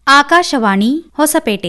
ಆಕಾಶವಾಣಿ ಹೊಸಪೇಟೆ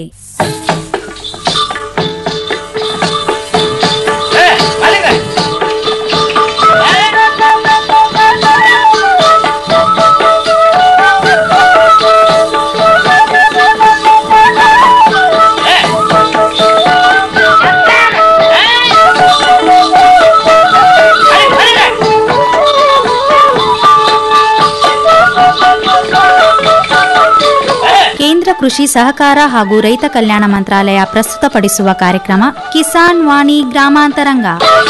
ಕೇಂದ್ರ ಕೃಷಿ ಸಹಕಾರ ಹಾಗೂ ರೈತ ಕಲ್ಯಾಣ ಮಂತ್ರಾಲಯ ಪ್ರಸ್ತುತಪಡಿಸುವ ಕಾರ್ಯಕ್ರಮ ಕಿಸಾನ್ ವಾಣಿ ಗ್ರಾಮಾಂತರಂಗ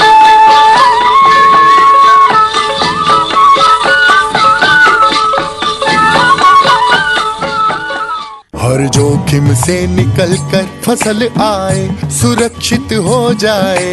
हर जोखिम से निकल कर फसल आए सुरक्षित हो जाए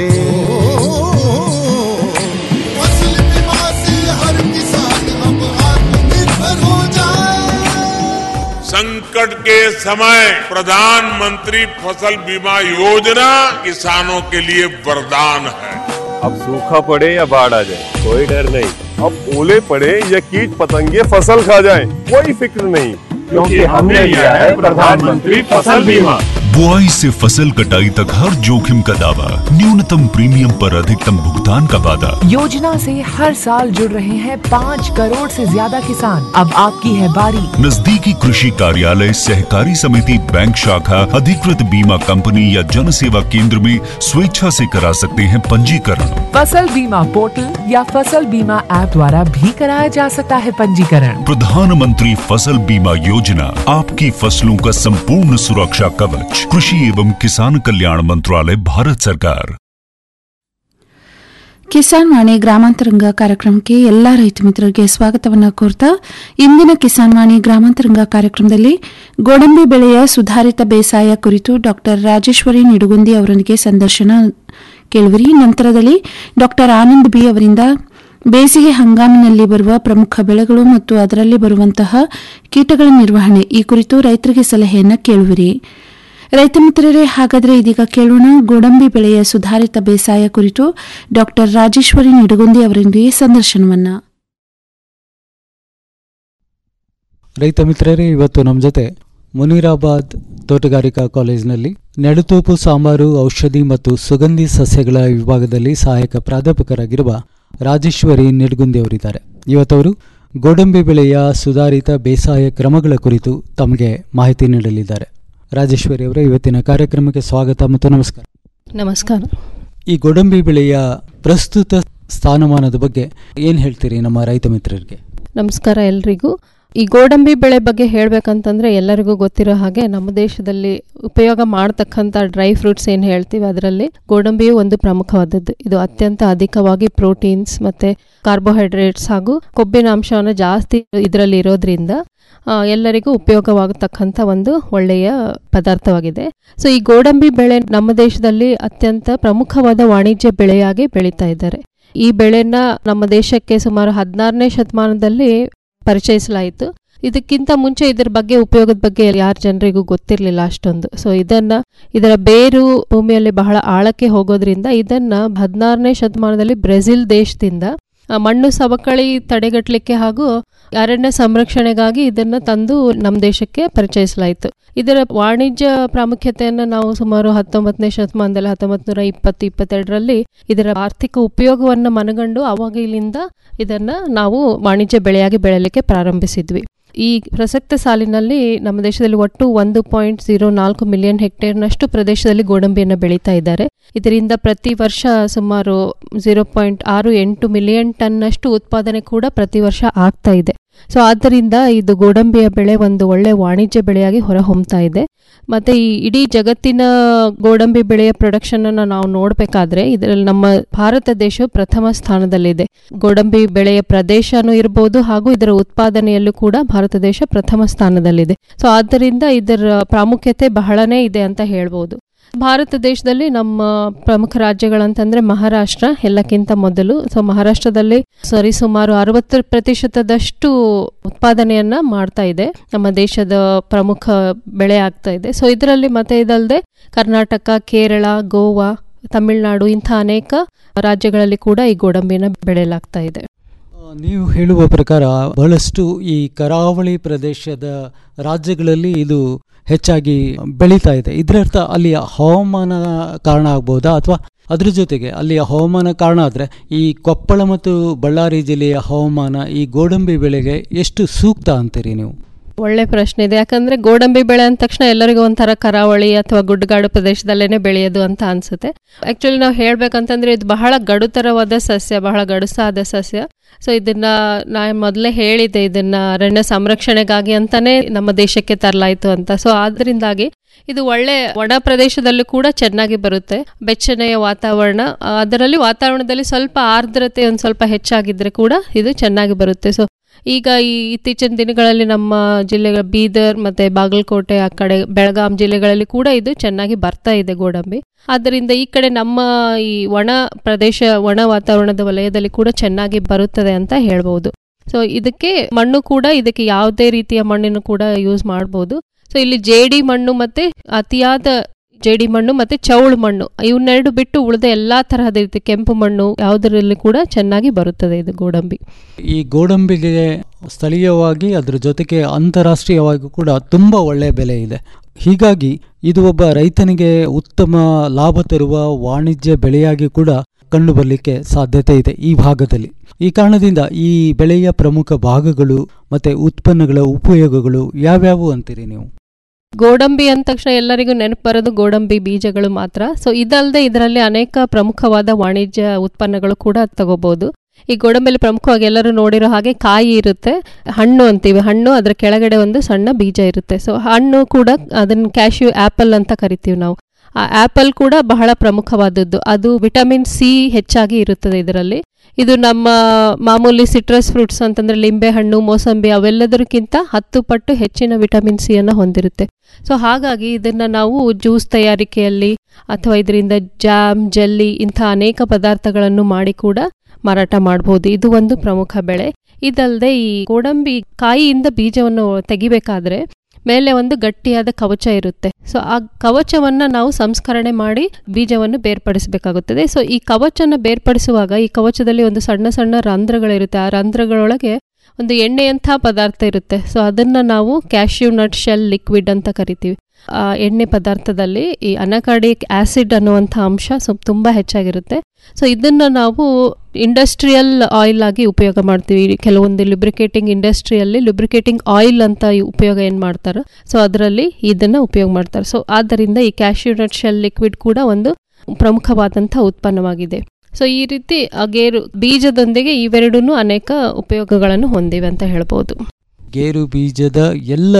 फसल बीमा से हर किसान अब आत्मनिर्भर हो जाए संकट के समय प्रधानमंत्री फसल बीमा योजना किसानों के लिए वरदान है अब सूखा पड़े या बाढ़ आ जाए कोई डर नहीं अब ओले पड़े या कीट पतंगे फसल खा जाए कोई फिक्र नहीं क्योंकि हमने लिया है प्रधानमंत्री फसल बीमा बुआई से फसल कटाई तक हर जोखिम का दावा न्यूनतम प्रीमियम पर अधिकतम भुगतान का वादा योजना से हर साल जुड़ रहे हैं पाँच करोड़ से ज्यादा किसान अब आपकी है बारी नजदीकी कृषि कार्यालय सहकारी समिति बैंक शाखा अधिकृत बीमा कंपनी या जन सेवा केंद्र में स्वेच्छा से करा सकते हैं पंजीकरण फसल बीमा पोर्टल या फसल बीमा ऐप द्वारा भी कराया जा सकता है पंजीकरण प्रधानमंत्री फसल बीमा योजना आपकी फसलों का संपूर्ण सुरक्षा कवच कृषि एवं किसान कल्याण मंत्रालय भारत सरकार ಕಿಸಾನ್ ವಾಣಿ ಗ್ರಾಮಾಂತರಂಗ ಕಾರ್ಯಕ್ರಮಕ್ಕೆ ಎಲ್ಲ ರೈತ ಮಿತ್ರರಿಗೆ ಸ್ವಾಗತವನ್ನು ಕೋರ್ತಾ ಇಂದಿನ ಕಿಸಾನ್ ವಾಣಿ ಗ್ರಾಮಾಂತರಂಗ ಕಾರ್ಯಕ್ರಮದಲ್ಲಿ ಗೋಡಂಬಿ ಬೆಳೆಯ ಸುಧಾರಿತ ಬೇಸಾಯ ಕುರಿತು ಡಾ ರಾಜೇಶ್ವರಿ ನಿಡುಗುಂದಿ ಅವರೊಂದಿಗೆ ಸಂದರ್ಶನ ಕೇಳುವಿರಿ ನಂತರದಲ್ಲಿ ಡಾ ಆನಂದ್ ಬಿ ಅವರಿಂದ ಬೇಸಿಗೆ ಹಂಗಾಮಿನಲ್ಲಿ ಬರುವ ಪ್ರಮುಖ ಬೆಳೆಗಳು ಮತ್ತು ಅದರಲ್ಲಿ ಬರುವಂತಹ ಕೀಟಗಳ ನಿರ್ವಹಣೆ ಈ ಕುರಿತು ರೈತರಿಗೆ ಸಲಹೆಯನ್ನು ಕೇಳುವಿರಿ ರೈತ ಮಿತ್ರರೇ ಹಾಗಾದರೆ ಇದೀಗ ಕೇಳೋಣ ಗೋಡಂಬಿ ಬೆಳೆಯ ಸುಧಾರಿತ ಬೇಸಾಯ ಕುರಿತು ಡಾ ರಾಜೇಶ್ವರಿ ನಿಡಗುಂದಿ ಅವರೊಂದಿಗೆ ಸಂದರ್ಶನವನ್ನ ರೈತ ಮಿತ್ರರೇ ಇವತ್ತು ನಮ್ಮ ಜೊತೆ ಮುನೀರಾಬಾದ್ ತೋಟಗಾರಿಕಾ ಕಾಲೇಜಿನಲ್ಲಿ ನೆಡುತೋಪು ಸಾಂಬಾರು ಔಷಧಿ ಮತ್ತು ಸುಗಂಧಿ ಸಸ್ಯಗಳ ವಿಭಾಗದಲ್ಲಿ ಸಹಾಯಕ ಪ್ರಾಧ್ಯಾಪಕರಾಗಿರುವ ರಾಜೇಶ್ವರಿ ನಿಡ್ಗುಂದಿ ಅವರಿದ್ದಾರೆ ಇವತ್ತವರು ಗೋಡಂಬಿ ಬೆಳೆಯ ಸುಧಾರಿತ ಬೇಸಾಯ ಕ್ರಮಗಳ ಕುರಿತು ತಮಗೆ ಮಾಹಿತಿ ನೀಡಲಿದ್ದಾರೆ ರಾಜೇಶ್ವರಿ ಅವರೇ ಇವತ್ತಿನ ಕಾರ್ಯಕ್ರಮಕ್ಕೆ ಸ್ವಾಗತ ಮತ್ತು ನಮಸ್ಕಾರ ನಮಸ್ಕಾರ ಈ ಗೋಡಂಬಿ ಬೆಳೆಯ ಪ್ರಸ್ತುತ ಸ್ಥಾನಮಾನದ ಬಗ್ಗೆ ಏನು ಹೇಳ್ತೀರಿ ನಮ್ಮ ರೈತ ಮಿತ್ರರಿಗೆ ನಮಸ್ಕಾರ ಎಲ್ರಿಗೂ ಈ ಗೋಡಂಬಿ ಬೆಳೆ ಬಗ್ಗೆ ಹೇಳಬೇಕಂತಂದ್ರೆ ಎಲ್ಲರಿಗೂ ಗೊತ್ತಿರೋ ಹಾಗೆ ನಮ್ಮ ದೇಶದಲ್ಲಿ ಉಪಯೋಗ ಮಾಡತಕ್ಕಂಥ ಡ್ರೈ ಫ್ರೂಟ್ಸ್ ಏನು ಹೇಳ್ತೀವಿ ಅದರಲ್ಲಿ ಗೋಡಂಬಿಯು ಒಂದು ಪ್ರಮುಖವಾದದ್ದು ಇದು ಅತ್ಯಂತ ಅಧಿಕವಾಗಿ ಪ್ರೋಟೀನ್ಸ್ ಮತ್ತೆ ಕಾರ್ಬೋಹೈಡ್ರೇಟ್ಸ್ ಹಾಗೂ ಕೊಬ್ಬಿನ ಅಂಶವನ್ನು ಜಾಸ್ತಿ ಇದರಲ್ಲಿ ಇರೋದ್ರಿಂದ ಆ, ಎಲ್ಲರಿಗೂ ಉಪಯೋಗವಾಗತಕ್ಕಂಥ ಒಂದು ಒಳ್ಳೆಯ ಪದಾರ್ಥವಾಗಿದೆ ಸೊ ಈ ಗೋಡಂಬಿ ಬೆಳೆ ನಮ್ಮ ದೇಶದಲ್ಲಿ ಅತ್ಯಂತ ಪ್ರಮುಖವಾದ ವಾಣಿಜ್ಯ ಬೆಳೆಯಾಗಿ ಬೆಳೀತಾ ಇದ್ದಾರೆ ಈ ಬೆಳೆನ ನಮ್ಮ ದೇಶಕ್ಕೆ ಸುಮಾರು ಹದಿನಾರನೇ ಶತಮಾನದಲ್ಲಿ ಪರಿಚಯಿಸಲಾಯಿತು ಇದಕ್ಕಿಂತ ಮುಂಚೆ ಇದರ ಬಗ್ಗೆ ಉಪಯೋಗದ ಬಗ್ಗೆ ಯಾರ ಜನರಿಗೂ ಗೊತ್ತಿರಲಿಲ್ಲ ಅಷ್ಟೊಂದು ಸೊ ಇದನ್ನ ಇದರ ಬೇರು ಭೂಮಿಯಲ್ಲಿ ಬಹಳ ಆಳಕ್ಕೆ ಹೋಗೋದ್ರಿಂದ ಇದನ್ನ ಹದಿನಾರನೇ ಶತಮಾನದಲ್ಲಿ ಬ್ರೆಜಿಲ್ ದೇಶದಿಂದ ಆ, ಮಣ್ಣು ಸವಕಳಿ ತಡೆಗಟ್ಟಲಿಕ್ಕೆ ಹಾಗೂ ಅರಣ್ಯ ಸಂರಕ್ಷಣೆಗಾಗಿ ಇದನ್ನ ತಂದು ನಮ್ಮ ದೇಶಕ್ಕೆ ಪರಿಚಯಿಸಲಾಯಿತು ಇದರ ವಾಣಿಜ್ಯ ಪ್ರಾಮುಖ್ಯತೆಯನ್ನು ನಾವು ಸುಮಾರು ಹತ್ತೊಂಬತ್ತನೇ ಶತಮಾನದಲ್ಲಿ ಹತ್ತೊಂಬತ್ತು ನೂರ ಇಪ್ಪತ್ತು ಇಪ್ಪತ್ತೆರಡರಲ್ಲಿ ಇದರ ಆರ್ಥಿಕ ಉಪಯೋಗವನ್ನು ಮನಗಂಡು ಅವಾಗಿಲಿಂದ ಇದನ್ನ ನಾವು ವಾಣಿಜ್ಯ ಬೆಳೆಯಾಗಿ ಬೆಳೆಯಲಿಕ್ಕೆ ಪ್ರಾರಂಭಿಸಿದ್ವಿ ಈ ಪ್ರಸಕ್ತ ಸಾಲಿನಲ್ಲಿ ನಮ್ಮ ದೇಶದಲ್ಲಿ ಒಟ್ಟು ಒಂದು ಪಾಯಿಂಟ್ ಜೀರೋ ನಾಲ್ಕು ಮಿಲಿಯನ್ ಹೆಕ್ಟೇರ್ನಷ್ಟು ಪ್ರದೇಶದಲ್ಲಿ ಗೋಡಂಬಿಯನ್ನು ಬೆಳೀತಾ ಇದ್ದಾರೆ ಇದರಿಂದ ಪ್ರತಿ ವರ್ಷ ಸುಮಾರು ಜೀರೋ ಪಾಯಿಂಟ್ ಆರು ಎಂಟು ಮಿಲಿಯನ್ ಟನ್ನಷ್ಟು ಉತ್ಪಾದನೆ ಕೂಡ ಪ್ರತಿ ವರ್ಷ ಆಗ್ತಾ ಇದೆ ಸೊ ಆದ್ದರಿಂದ ಇದು ಗೋಡಂಬಿಯ ಬೆಳೆ ಒಂದು ಒಳ್ಳೆ ವಾಣಿಜ್ಯ ಬೆಳೆಯಾಗಿ ಹೊರಹೊಮ್ತಾ ಇದೆ ಮತ್ತೆ ಈ ಇಡೀ ಜಗತ್ತಿನ ಗೋಡಂಬಿ ಬೆಳೆಯ ಪ್ರೊಡಕ್ಷನ್ ಅನ್ನ ನಾವು ನೋಡಬೇಕಾದ್ರೆ ಇದರಲ್ಲಿ ನಮ್ಮ ಭಾರತ ದೇಶವು ಪ್ರಥಮ ಸ್ಥಾನದಲ್ಲಿದೆ ಗೋಡಂಬಿ ಬೆಳೆಯ ಪ್ರದೇಶನೂ ಇರಬಹುದು ಹಾಗೂ ಇದರ ಉತ್ಪಾದನೆಯಲ್ಲೂ ಕೂಡ ಭಾರತ ದೇಶ ಪ್ರಥಮ ಸ್ಥಾನದಲ್ಲಿದೆ ಸೊ ಆದ್ದರಿಂದ ಇದರ ಪ್ರಾಮುಖ್ಯತೆ ಬಹಳನೇ ಇದೆ ಅಂತ ಹೇಳ್ಬೋದು ಭಾರತ ದೇಶದಲ್ಲಿ ನಮ್ಮ ಪ್ರಮುಖ ರಾಜ್ಯಗಳಂತಂದ್ರೆ ಮಹಾರಾಷ್ಟ್ರ ಎಲ್ಲಕ್ಕಿಂತ ಮೊದಲು ಸೊ ಮಹಾರಾಷ್ಟ್ರದಲ್ಲಿ ಸರಿ ಸುಮಾರು ಅರವತ್ತು ಪ್ರತಿಶತದಷ್ಟು ಉತ್ಪಾದನೆಯನ್ನ ಮಾಡ್ತಾ ಇದೆ ನಮ್ಮ ದೇಶದ ಪ್ರಮುಖ ಬೆಳೆ ಆಗ್ತಾ ಇದೆ ಸೊ ಇದರಲ್ಲಿ ಮತ್ತೆ ಇದಲ್ಲದೆ ಕರ್ನಾಟಕ ಕೇರಳ ಗೋವಾ ತಮಿಳುನಾಡು ಇಂಥ ಅನೇಕ ರಾಜ್ಯಗಳಲ್ಲಿ ಕೂಡ ಈ ಗೋಡಂಬಿನ ಬೆಳೆಯಲಾಗ್ತಾ ಇದೆ ನೀವು ಹೇಳುವ ಪ್ರಕಾರ ಬಹಳಷ್ಟು ಈ ಕರಾವಳಿ ಪ್ರದೇಶದ ರಾಜ್ಯಗಳಲ್ಲಿ ಇದು ಹೆಚ್ಚಾಗಿ ಬೆಳೀತಾ ಇದೆ ಇದರರ್ಥ ಅಲ್ಲಿಯ ಹವಾಮಾನ ಕಾರಣ ಆಗ್ಬೋದಾ ಅಥವಾ ಅದ್ರ ಜೊತೆಗೆ ಅಲ್ಲಿಯ ಹವಾಮಾನ ಕಾರಣ ಆದರೆ ಈ ಕೊಪ್ಪಳ ಮತ್ತು ಬಳ್ಳಾರಿ ಜಿಲ್ಲೆಯ ಹವಾಮಾನ ಈ ಗೋಡಂಬಿ ಬೆಳೆಗೆ ಎಷ್ಟು ಸೂಕ್ತ ಅಂತೀರಿ ನೀವು ಒಳ್ಳೆ ಪ್ರಶ್ನೆ ಇದೆ ಯಾಕಂದ್ರೆ ಗೋಡಂಬಿ ಬೆಳೆ ಅಂದ ತಕ್ಷಣ ಎಲ್ಲರಿಗೂ ಒಂಥರ ಕರಾವಳಿ ಅಥವಾ ಗುಡ್ಡಗಾಡು ಪ್ರದೇಶದಲ್ಲೇನೆ ಬೆಳೆಯೋದು ಅಂತ ಅನ್ಸುತ್ತೆ ಆಕ್ಚುಲಿ ನಾವು ಹೇಳ್ಬೇಕಂತಂದ್ರೆ ಇದು ಬಹಳ ಗಡುತರವಾದ ಸಸ್ಯ ಬಹಳ ಗಡುಸಾದ ಸಸ್ಯ ಸೊ ಇದನ್ನ ನಾನು ಮೊದಲೇ ಹೇಳಿದ್ದೆ ಇದನ್ನ ಅರಣ್ಯ ಸಂರಕ್ಷಣೆಗಾಗಿ ಅಂತಾನೆ ನಮ್ಮ ದೇಶಕ್ಕೆ ತರಲಾಯಿತು ಅಂತ ಸೊ ಆದ್ರಿಂದಾಗಿ ಇದು ಒಳ್ಳೆ ಒಣ ಪ್ರದೇಶದಲ್ಲೂ ಕೂಡ ಚೆನ್ನಾಗಿ ಬರುತ್ತೆ ಬೆಚ್ಚನೆಯ ವಾತಾವರಣ ಆ, ಅದರಲ್ಲಿ ವಾತಾವರಣದಲ್ಲಿ ಸ್ವಲ್ಪ ಆರ್ದ್ರತೆ ಒಂದು ಸ್ವಲ್ಪ ಹೆಚ್ಚಾಗಿದ್ರೆ ಕೂಡ ಇದು ಚೆನ್ನಾಗಿ ಬರುತ್ತೆ ಸೊ ಈಗ ಈ ಇತ್ತೀಚಿನ ದಿನಗಳಲ್ಲಿ ನಮ್ಮ ಜಿಲ್ಲೆಗಳ ಬೀದರ್ ಮತ್ತೆ ಬಾಗಲಕೋಟೆ ಆ ಕಡೆ ಬೆಳಗಾಂ ಜಿಲ್ಲೆಗಳಲ್ಲಿ ಕೂಡ ಇದು ಚೆನ್ನಾಗಿ ಬರ್ತಾ ಇದೆ ಗೋಡಂಬಿ ಆದ್ದರಿಂದ ಈ ಕಡೆ ನಮ್ಮ ಈ ಒಣ ಪ್ರದೇಶ ಒಣ ವಾತಾವರಣದ ವಲಯದಲ್ಲಿ ಕೂಡ ಚೆನ್ನಾಗಿ ಬರುತ್ತದೆ ಅಂತ ಹೇಳ್ಬೋದು ಸೊ ಇದಕ್ಕೆ ಮಣ್ಣು ಕೂಡ ಇದಕ್ಕೆ ಯಾವುದೇ ರೀತಿಯ ಮಣ್ಣನ್ನು ಕೂಡ ಯೂಸ್ ಮಾಡ್ಬೋದು ಸೊ ಇಲ್ಲಿ ಜೇಡಿ ಮಣ್ಣು ಮತ್ತೆ ಅತಿಯಾದ ಜೇಡಿ ಮಣ್ಣು ಮತ್ತೆ ಚೌಳು ಮಣ್ಣು ಇವನ್ನೆರಡು ಬಿಟ್ಟು ಉಳಿದ ಎಲ್ಲಾ ತರಹದ ರೀತಿ ಕೆಂಪು ಮಣ್ಣು ಯಾವುದರಲ್ಲಿ ಕೂಡ ಚೆನ್ನಾಗಿ ಬರುತ್ತದೆ ಇದು ಗೋಡಂಬಿ ಈ ಗೋಡಂಬಿಗೆ ಸ್ಥಳೀಯವಾಗಿ ಅದರ ಜೊತೆಗೆ ಅಂತಾರಾಷ್ಟ್ರೀಯವಾಗಿ ಕೂಡ ತುಂಬ ಒಳ್ಳೆಯ ಬೆಲೆ ಇದೆ ಹೀಗಾಗಿ ಇದು ಒಬ್ಬ ರೈತನಿಗೆ ಉತ್ತಮ ಲಾಭ ತರುವ ವಾಣಿಜ್ಯ ಬೆಳೆಯಾಗಿ ಕೂಡ ಕಂಡುಬರಲಿಕ್ಕೆ ಸಾಧ್ಯತೆ ಇದೆ ಈ ಭಾಗದಲ್ಲಿ ಈ ಕಾರಣದಿಂದ ಈ ಬೆಳೆಯ ಪ್ರಮುಖ ಭಾಗಗಳು ಮತ್ತೆ ಉತ್ಪನ್ನಗಳ ಉಪಯೋಗಗಳು ಯಾವ್ಯಾವು ಅಂತೀರಿ ನೀವು ಗೋಡಂಬಿ ಅಂದ ತಕ್ಷಣ ಎಲ್ಲರಿಗೂ ನೆನಪು ಬರೋದು ಗೋಡಂಬಿ ಬೀಜಗಳು ಮಾತ್ರ ಸೊ ಇದಲ್ಲದೆ ಇದರಲ್ಲಿ ಅನೇಕ ಪ್ರಮುಖವಾದ ವಾಣಿಜ್ಯ ಉತ್ಪನ್ನಗಳು ಕೂಡ ತಗೋಬಹುದು ಈ ಗೋಡಂಬಿಯಲ್ಲಿ ಪ್ರಮುಖವಾಗಿ ಎಲ್ಲರೂ ನೋಡಿರೋ ಹಾಗೆ ಕಾಯಿ ಇರುತ್ತೆ ಹಣ್ಣು ಅಂತೀವಿ ಹಣ್ಣು ಅದರ ಕೆಳಗಡೆ ಒಂದು ಸಣ್ಣ ಬೀಜ ಇರುತ್ತೆ ಸೊ ಹಣ್ಣು ಕೂಡ ಅದನ್ನ ಕ್ಯಾಶ್ಯೂ ಆಪಲ್ ಅಂತ ಕರಿತೀವಿ ನಾವು ಆ ಆಪಲ್ ಕೂಡ ಬಹಳ ಪ್ರಮುಖವಾದದ್ದು ಅದು ವಿಟಮಿನ್ ಸಿ ಹೆಚ್ಚಾಗಿ ಇರುತ್ತದೆ ಇದರಲ್ಲಿ ಇದು ನಮ್ಮ ಮಾಮೂಲಿ ಸಿಟ್ರಸ್ ಫ್ರೂಟ್ಸ್ ಅಂತಂದ್ರೆ ಲಿಂಬೆ ಹಣ್ಣು ಮೋಸಂಬಿ ಅವೆಲ್ಲದಕ್ಕಿಂತ ಹತ್ತು ಪಟ್ಟು ಹೆಚ್ಚಿನ ವಿಟಮಿನ್ ಸಿ ಅನ್ನು ಹೊಂದಿರುತ್ತೆ ಸೊ ಹಾಗಾಗಿ ಇದನ್ನ ನಾವು ಜ್ಯೂಸ್ ತಯಾರಿಕೆಯಲ್ಲಿ ಅಥವಾ ಇದರಿಂದ ಜಾಮ್ ಜೆಲ್ಲಿ ಇಂಥ ಅನೇಕ ಪದಾರ್ಥಗಳನ್ನು ಮಾಡಿ ಕೂಡ ಮಾರಾಟ ಮಾಡಬಹುದು ಇದು ಒಂದು ಪ್ರಮುಖ ಬೆಳೆ ಇದಲ್ಲದೆ ಈ ಗೋಡಂಬಿ ಕಾಯಿಯಿಂದ ಬೀಜವನ್ನು ತೆಗಿಬೇಕಾದ್ರೆ ಮೇಲೆ ಒಂದು ಗಟ್ಟಿಯಾದ ಕವಚ ಇರುತ್ತೆ ಸೊ ಆ ಕವಚವನ್ನ ನಾವು ಸಂಸ್ಕರಣೆ ಮಾಡಿ ಬೀಜವನ್ನು ಬೇರ್ಪಡಿಸಬೇಕಾಗುತ್ತದೆ ಸೊ ಈ ಕವಚನ ಬೇರ್ಪಡಿಸುವಾಗ ಈ ಕವಚದಲ್ಲಿ ಒಂದು ಸಣ್ಣ ಸಣ್ಣ ರಂಧ್ರಗಳಿರುತ್ತೆ ಆ ರಂಧ್ರಗಳೊಳಗೆ ಒಂದು ಎಣ್ಣೆಯಂಥ ಪದಾರ್ಥ ಇರುತ್ತೆ ಸೊ ಅದನ್ನ ನಾವು ಕ್ಯಾಶ್ಯೂ ನಟ್ ಶೆಲ್ ಲಿಕ್ವಿಡ್ ಅಂತ ಕರಿತೀವಿ ಆ ಎಣ್ಣೆ ಪದಾರ್ಥದಲ್ಲಿ ಈ ಅನಕಾಡಿಕ್ ಆಸಿಡ್ ಅನ್ನುವಂಥ ಅಂಶ ಸ್ವಲ್ಪ ತುಂಬಾ ಹೆಚ್ಚಾಗಿರುತ್ತೆ ಸೊ ಇದನ್ನ ನಾವು ಇಂಡಸ್ಟ್ರಿಯಲ್ ಆಯಿಲ್ ಆಗಿ ಉಪಯೋಗ ಮಾಡ್ತೀವಿ ಕೆಲವೊಂದು ಲುಬ್ರಿಕೇಟಿಂಗ್ ಇಂಡಸ್ಟ್ರಿಯಲ್ಲಿ ಲುಬ್ರಿಕೇಟಿಂಗ್ ಆಯಿಲ್ ಅಂತ ಈ ಉಪಯೋಗ ಏನು ಮಾಡ್ತಾರೆ ಸೊ ಅದರಲ್ಲಿ ಇದನ್ನ ಉಪಯೋಗ ಮಾಡ್ತಾರೆ ಸೊ ಆದ್ದರಿಂದ ಈ ಕ್ಯಾಶ್ಯೂ ನಟ್ ಶೆಲ್ ಲಿಕ್ವಿಡ್ ಕೂಡ ಒಂದು ಪ್ರಮುಖವಾದಂಥ ಉತ್ಪನ್ನವಾಗಿದೆ ಸೊ ಈ ರೀತಿ ಆ ಗೇರು ಬೀಜದೊಂದಿಗೆ ಇವೆರಡೂ ಅನೇಕ ಉಪಯೋಗಗಳನ್ನು ಹೊಂದಿವೆ ಅಂತ ಹೇಳ್ಬೋದು ಗೇರು ಬೀಜದ ಎಲ್ಲ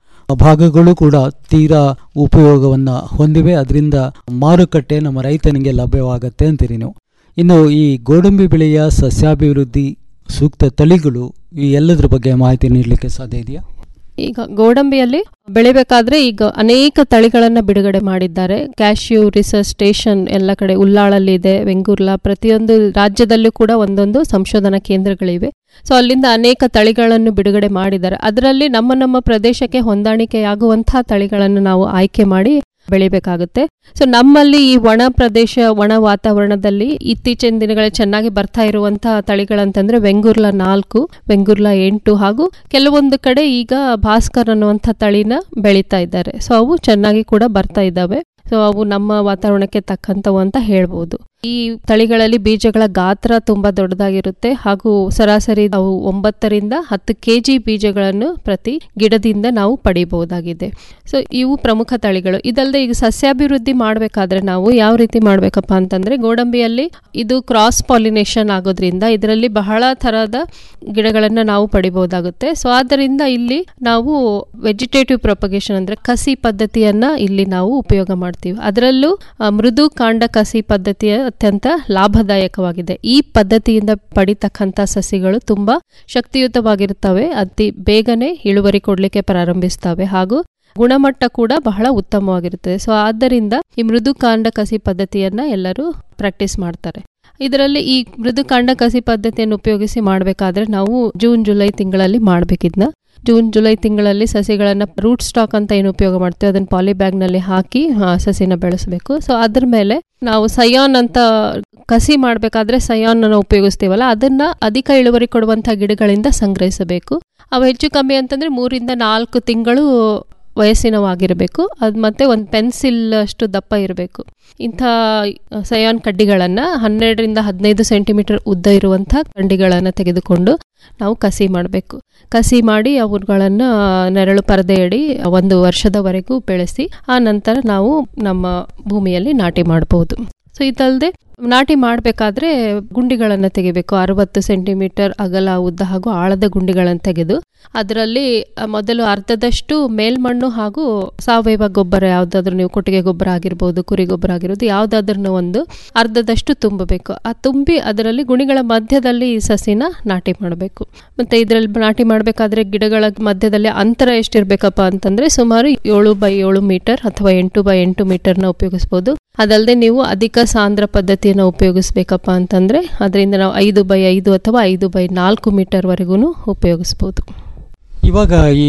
ಭಾಗಗಳು ಕೂಡ ತೀರಾ ಉಪಯೋಗವನ್ನ ಹೊಂದಿವೆ ಅದರಿಂದ ಮಾರುಕಟ್ಟೆ ನಮ್ಮ ರೈತನಿಗೆ ಲಭ್ಯವಾಗತ್ತೆ ಅಂತೀರಿ ನೀವು ಇನ್ನು ಈ ಗೋಡಂಬಿ ಬೆಳೆಯ ಸಸ್ಯಾಭಿವೃದ್ಧಿ ಸೂಕ್ತ ತಳಿಗಳು ಈ ಎಲ್ಲದರ ಬಗ್ಗೆ ಮಾಹಿತಿ ನೀಡಲಿಕ್ಕೆ ಸಾಧ್ಯ ಇದೆಯಾ ಈಗ ಗೋಡಂಬಿಯಲ್ಲಿ ಬೆಳಿಬೇಕಾದ್ರೆ ಈಗ ಅನೇಕ ತಳಿಗಳನ್ನ ಬಿಡುಗಡೆ ಮಾಡಿದ್ದಾರೆ ಕ್ಯಾಶ್ಯೂ ರಿಸರ್ಚ್ ಸ್ಟೇಷನ್ ಎಲ್ಲ ಕಡೆ ಉಲ್ಲಾಳಲ್ಲಿ ಇದೆ ವೆಂಗೂರ್ಲಾ ಪ್ರತಿಯೊಂದು ರಾಜ್ಯದಲ್ಲೂ ಕೂಡ ಒಂದೊಂದು ಸಂಶೋಧನಾ ಕೇಂದ್ರಗಳಿವೆ ಸೊ ಅಲ್ಲಿಂದ ಅನೇಕ ತಳಿಗಳನ್ನು ಬಿಡುಗಡೆ ಮಾಡಿದ್ದಾರೆ ಅದರಲ್ಲಿ ನಮ್ಮ ನಮ್ಮ ಪ್ರದೇಶಕ್ಕೆ ಹೊಂದಾಣಿಕೆಯಾಗುವಂತಹ ತಳಿಗಳನ್ನು ನಾವು ಆಯ್ಕೆ ಮಾಡಿ ಬೆಳಿಬೇಕಾಗುತ್ತೆ ಸೊ ನಮ್ಮಲ್ಲಿ ಈ ಒಣ ಪ್ರದೇಶ ಒಣ ವಾತಾವರಣದಲ್ಲಿ ಇತ್ತೀಚಿನ ದಿನಗಳಲ್ಲಿ ಚೆನ್ನಾಗಿ ಬರ್ತಾ ಇರುವಂತಹ ತಳಿಗಳಂತಂದ್ರೆ ವೆಂಗುರ್ಲಾ ನಾಲ್ಕು ವೆಂಗುರ್ಲಾ ಎಂಟು ಹಾಗೂ ಕೆಲವೊಂದು ಕಡೆ ಈಗ ಭಾಸ್ಕರ್ ಅನ್ನುವಂಥ ತಳಿನ ಬೆಳೀತಾ ಇದ್ದಾರೆ ಸೊ ಅವು ಚೆನ್ನಾಗಿ ಕೂಡ ಬರ್ತಾ ಇದ್ದಾವೆ ಸೊ ಅವು ನಮ್ಮ ವಾತಾವರಣಕ್ಕೆ ತಕ್ಕಂಥವು ಅಂತ ಹೇಳ್ಬೋದು ಈ ತಳಿಗಳಲ್ಲಿ ಬೀಜಗಳ ಗಾತ್ರ ತುಂಬಾ ದೊಡ್ಡದಾಗಿರುತ್ತೆ ಹಾಗೂ ಸರಾಸರಿ ನಾವು ಒಂಬತ್ತರಿಂದ ಹತ್ತು ಕೆಜಿ ಬೀಜಗಳನ್ನು ಪ್ರತಿ ಗಿಡದಿಂದ ನಾವು ಪಡಿಬಹುದಾಗಿದೆ ಸೊ ಇವು ಪ್ರಮುಖ ತಳಿಗಳು ಇದಲ್ಲದೆ ಈಗ ಸಸ್ಯಾಭಿವೃದ್ಧಿ ಮಾಡಬೇಕಾದ್ರೆ ನಾವು ಯಾವ ರೀತಿ ಮಾಡಬೇಕಪ್ಪ ಅಂತಂದ್ರೆ ಗೋಡಂಬಿಯಲ್ಲಿ ಇದು ಕ್ರಾಸ್ ಪಾಲಿನೇಷನ್ ಆಗೋದ್ರಿಂದ ಇದರಲ್ಲಿ ಬಹಳ ತರಹದ ಗಿಡಗಳನ್ನ ನಾವು ಪಡಿಬಹುದಾಗುತ್ತೆ ಸೊ ಆದ್ದರಿಂದ ಇಲ್ಲಿ ನಾವು ವೆಜಿಟೇಟಿವ್ ಪ್ರೊಪಗೇಷನ್ ಅಂದ್ರೆ ಕಸಿ ಪದ್ಧತಿಯನ್ನ ಇಲ್ಲಿ ನಾವು ಉಪಯೋಗ ಮಾಡ್ತೀವಿ ಅದರಲ್ಲೂ ಆ, ಮೃದು ಕಾಂಡ ಕಸಿ ಪದ್ಧತಿಯ ಅತ್ಯಂತ ಲಾಭದಾಯಕವಾಗಿದೆ ಈ ಪದ್ಧತಿಯಿಂದ ಪಡಿತಕ್ಕಂಥ ಸಸಿಗಳು ತುಂಬಾ ಶಕ್ತಿಯುತವಾಗಿರುತ್ತವೆ ಅತಿ ಬೇಗನೆ ಇಳುವರಿ ಕೊಡ್ಲಿಕ್ಕೆ ಪ್ರಾರಂಭಿಸ್ತವೆ ಹಾಗೂ ಗುಣಮಟ್ಟ ಕೂಡ ಬಹಳ ಉತ್ತಮವಾಗಿರುತ್ತದೆ ಸೊ ಆದ್ದರಿಂದ ಈ ಮೃದು ಕಾಂಡ ಕಸಿ ಪದ್ಧತಿಯನ್ನ ಎಲ್ಲರೂ ಪ್ರಾಕ್ಟೀಸ್ ಮಾಡ್ತಾರೆ ಇದರಲ್ಲಿ ಈ ಮೃದು ಕಾಂಡ ಕಸಿ ಪದ್ಧತಿಯನ್ನು ಉಪಯೋಗಿಸಿ ಮಾಡಬೇಕಾದ್ರೆ ನಾವು ಜೂನ್ ಜುಲೈ ತಿಂಗಳಲ್ಲಿ ಮಾಡಬೇಕಿದ್ನ ಜೂನ್ ಜುಲೈ ತಿಂಗಳಲ್ಲಿ ಸಸಿಗಳನ್ನು ರೂಟ್ ಸ್ಟಾಕ್ ಅಂತ ಏನು ಉಪಯೋಗ ಮಾಡ್ತೀವಿ ಅದನ್ನು ಪಾಲಿ ಬ್ಯಾಗ್ನಲ್ಲಿ ಹಾಕಿ ಆ, ಸಸಿನ ಬೆಳೆಸಬೇಕು ಸೊ ಅದ್ರ ಮೇಲೆ ನಾವು ಸಯಾನ್ ಅಂತ ಕಸಿ ಮಾಡಬೇಕಾದ್ರೆ ಸಯಾನ್ ಅನ್ನು ಉಪಯೋಗಿಸ್ತೀವಲ್ಲ ಅದನ್ನ ಅಧಿಕ ಇಳುವರಿ ಕೊಡುವಂಥ ಗಿಡಗಳಿಂದ ಸಂಗ್ರಹಿಸಬೇಕು ಅವು ಹೆಚ್ಚು ಕಮ್ಮಿ ಅಂತಂದ್ರೆ ಮೂರಿಂದ ನಾಲ್ಕು ತಿಂಗಳು ವಯಸ್ಸಿನವಾಗಿರಬೇಕು ಅದು ಮತ್ತೆ ಒಂದು ಪೆನ್ಸಿಲ್ ಅಷ್ಟು ದಪ್ಪ ಇರಬೇಕು ಇಂಥ ಸಯಾನ್ ಕಡ್ಡಿಗಳನ್ನು ಹನ್ನೆರಡರಿಂದ ಹದಿನೈದು ಸೆಂಟಿಮೀಟರ್ ಉದ್ದ ಇರುವಂಥ ಕಡ್ಡಿಗಳನ್ನು ತೆಗೆದುಕೊಂಡು ನಾವು ಕಸಿ ಮಾಡಬೇಕು ಕಸಿ ಮಾಡಿ ಅವುಗಳನ್ನು ನೆರಳು ಪರದೆಯಡಿ ಒಂದು ವರ್ಷದವರೆಗೂ ಬೆಳೆಸಿ ಆ ನಂತರ ನಾವು ನಮ್ಮ ಭೂಮಿಯಲ್ಲಿ ನಾಟಿ ಮಾಡಬಹುದು ಸೊ ಇದಲ್ಲದೆ ನಾಟಿ ಮಾಡಬೇಕಾದ್ರೆ ಗುಂಡಿಗಳನ್ನು ತೆಗಿಬೇಕು ಅರವತ್ತು ಸೆಂಟಿಮೀಟರ್ ಅಗಲ ಉದ್ದ ಹಾಗೂ ಆಳದ ಗುಂಡಿಗಳನ್ನು ತೆಗೆದು ಅದರಲ್ಲಿ ಆ, ಮೊದಲು ಅರ್ಧದಷ್ಟು ಮೇಲ್ಮಣ್ಣು ಹಾಗೂ ಸಾವಯವ ಗೊಬ್ಬರ ಯಾವುದಾದ್ರೂ ನೀವು ಕೊಟ್ಟಿಗೆ ಗೊಬ್ಬರ ಆಗಿರ್ಬೋದು ಕುರಿ ಗೊಬ್ಬರ ಆಗಿರ್ಬೋದು ಯಾವುದಾದ್ರೂ ಒಂದು ಅರ್ಧದಷ್ಟು ತುಂಬಬೇಕು ಆ ತುಂಬಿ ಅದರಲ್ಲಿ ಗುಣಿಗಳ ಮಧ್ಯದಲ್ಲಿ ಈ ಸಸಿನ ನಾಟಿ ಮಾಡಬೇಕು ಮತ್ತೆ ಇದರಲ್ಲಿ ನಾಟಿ ಮಾಡಬೇಕಾದ್ರೆ ಗಿಡಗಳ ಮಧ್ಯದಲ್ಲಿ ಅಂತರ ಎಷ್ಟಿರ್ಬೇಕಪ್ಪ ಅಂತಂದ್ರೆ ಸುಮಾರು ಏಳು ಬೈ ಏಳು ಮೀಟರ್ ಅಥವಾ ಎಂಟು ಬೈ ಎಂಟು ಮೀಟರ್ನ ಉಪಯೋಗಿಸ್ಬೋದು ಅದಲ್ಲದೆ ನೀವು ಅಧಿಕ ಸಾಂದ್ರ ಪದ್ಧತಿಯನ್ನು ಉಪಯೋಗಿಸ್ಬೇಕಪ್ಪ ಅಂತಂದ್ರೆ ಅದರಿಂದ ನಾವು ಐದು ಬೈ ಐದು ಅಥವಾ ಐದು ಬೈ ನಾಲ್ಕು ಮೀಟರ್ವರೆಗೂ ಉಪಯೋಗಿಸ್ಬೋದು ಇವಾಗ ಈ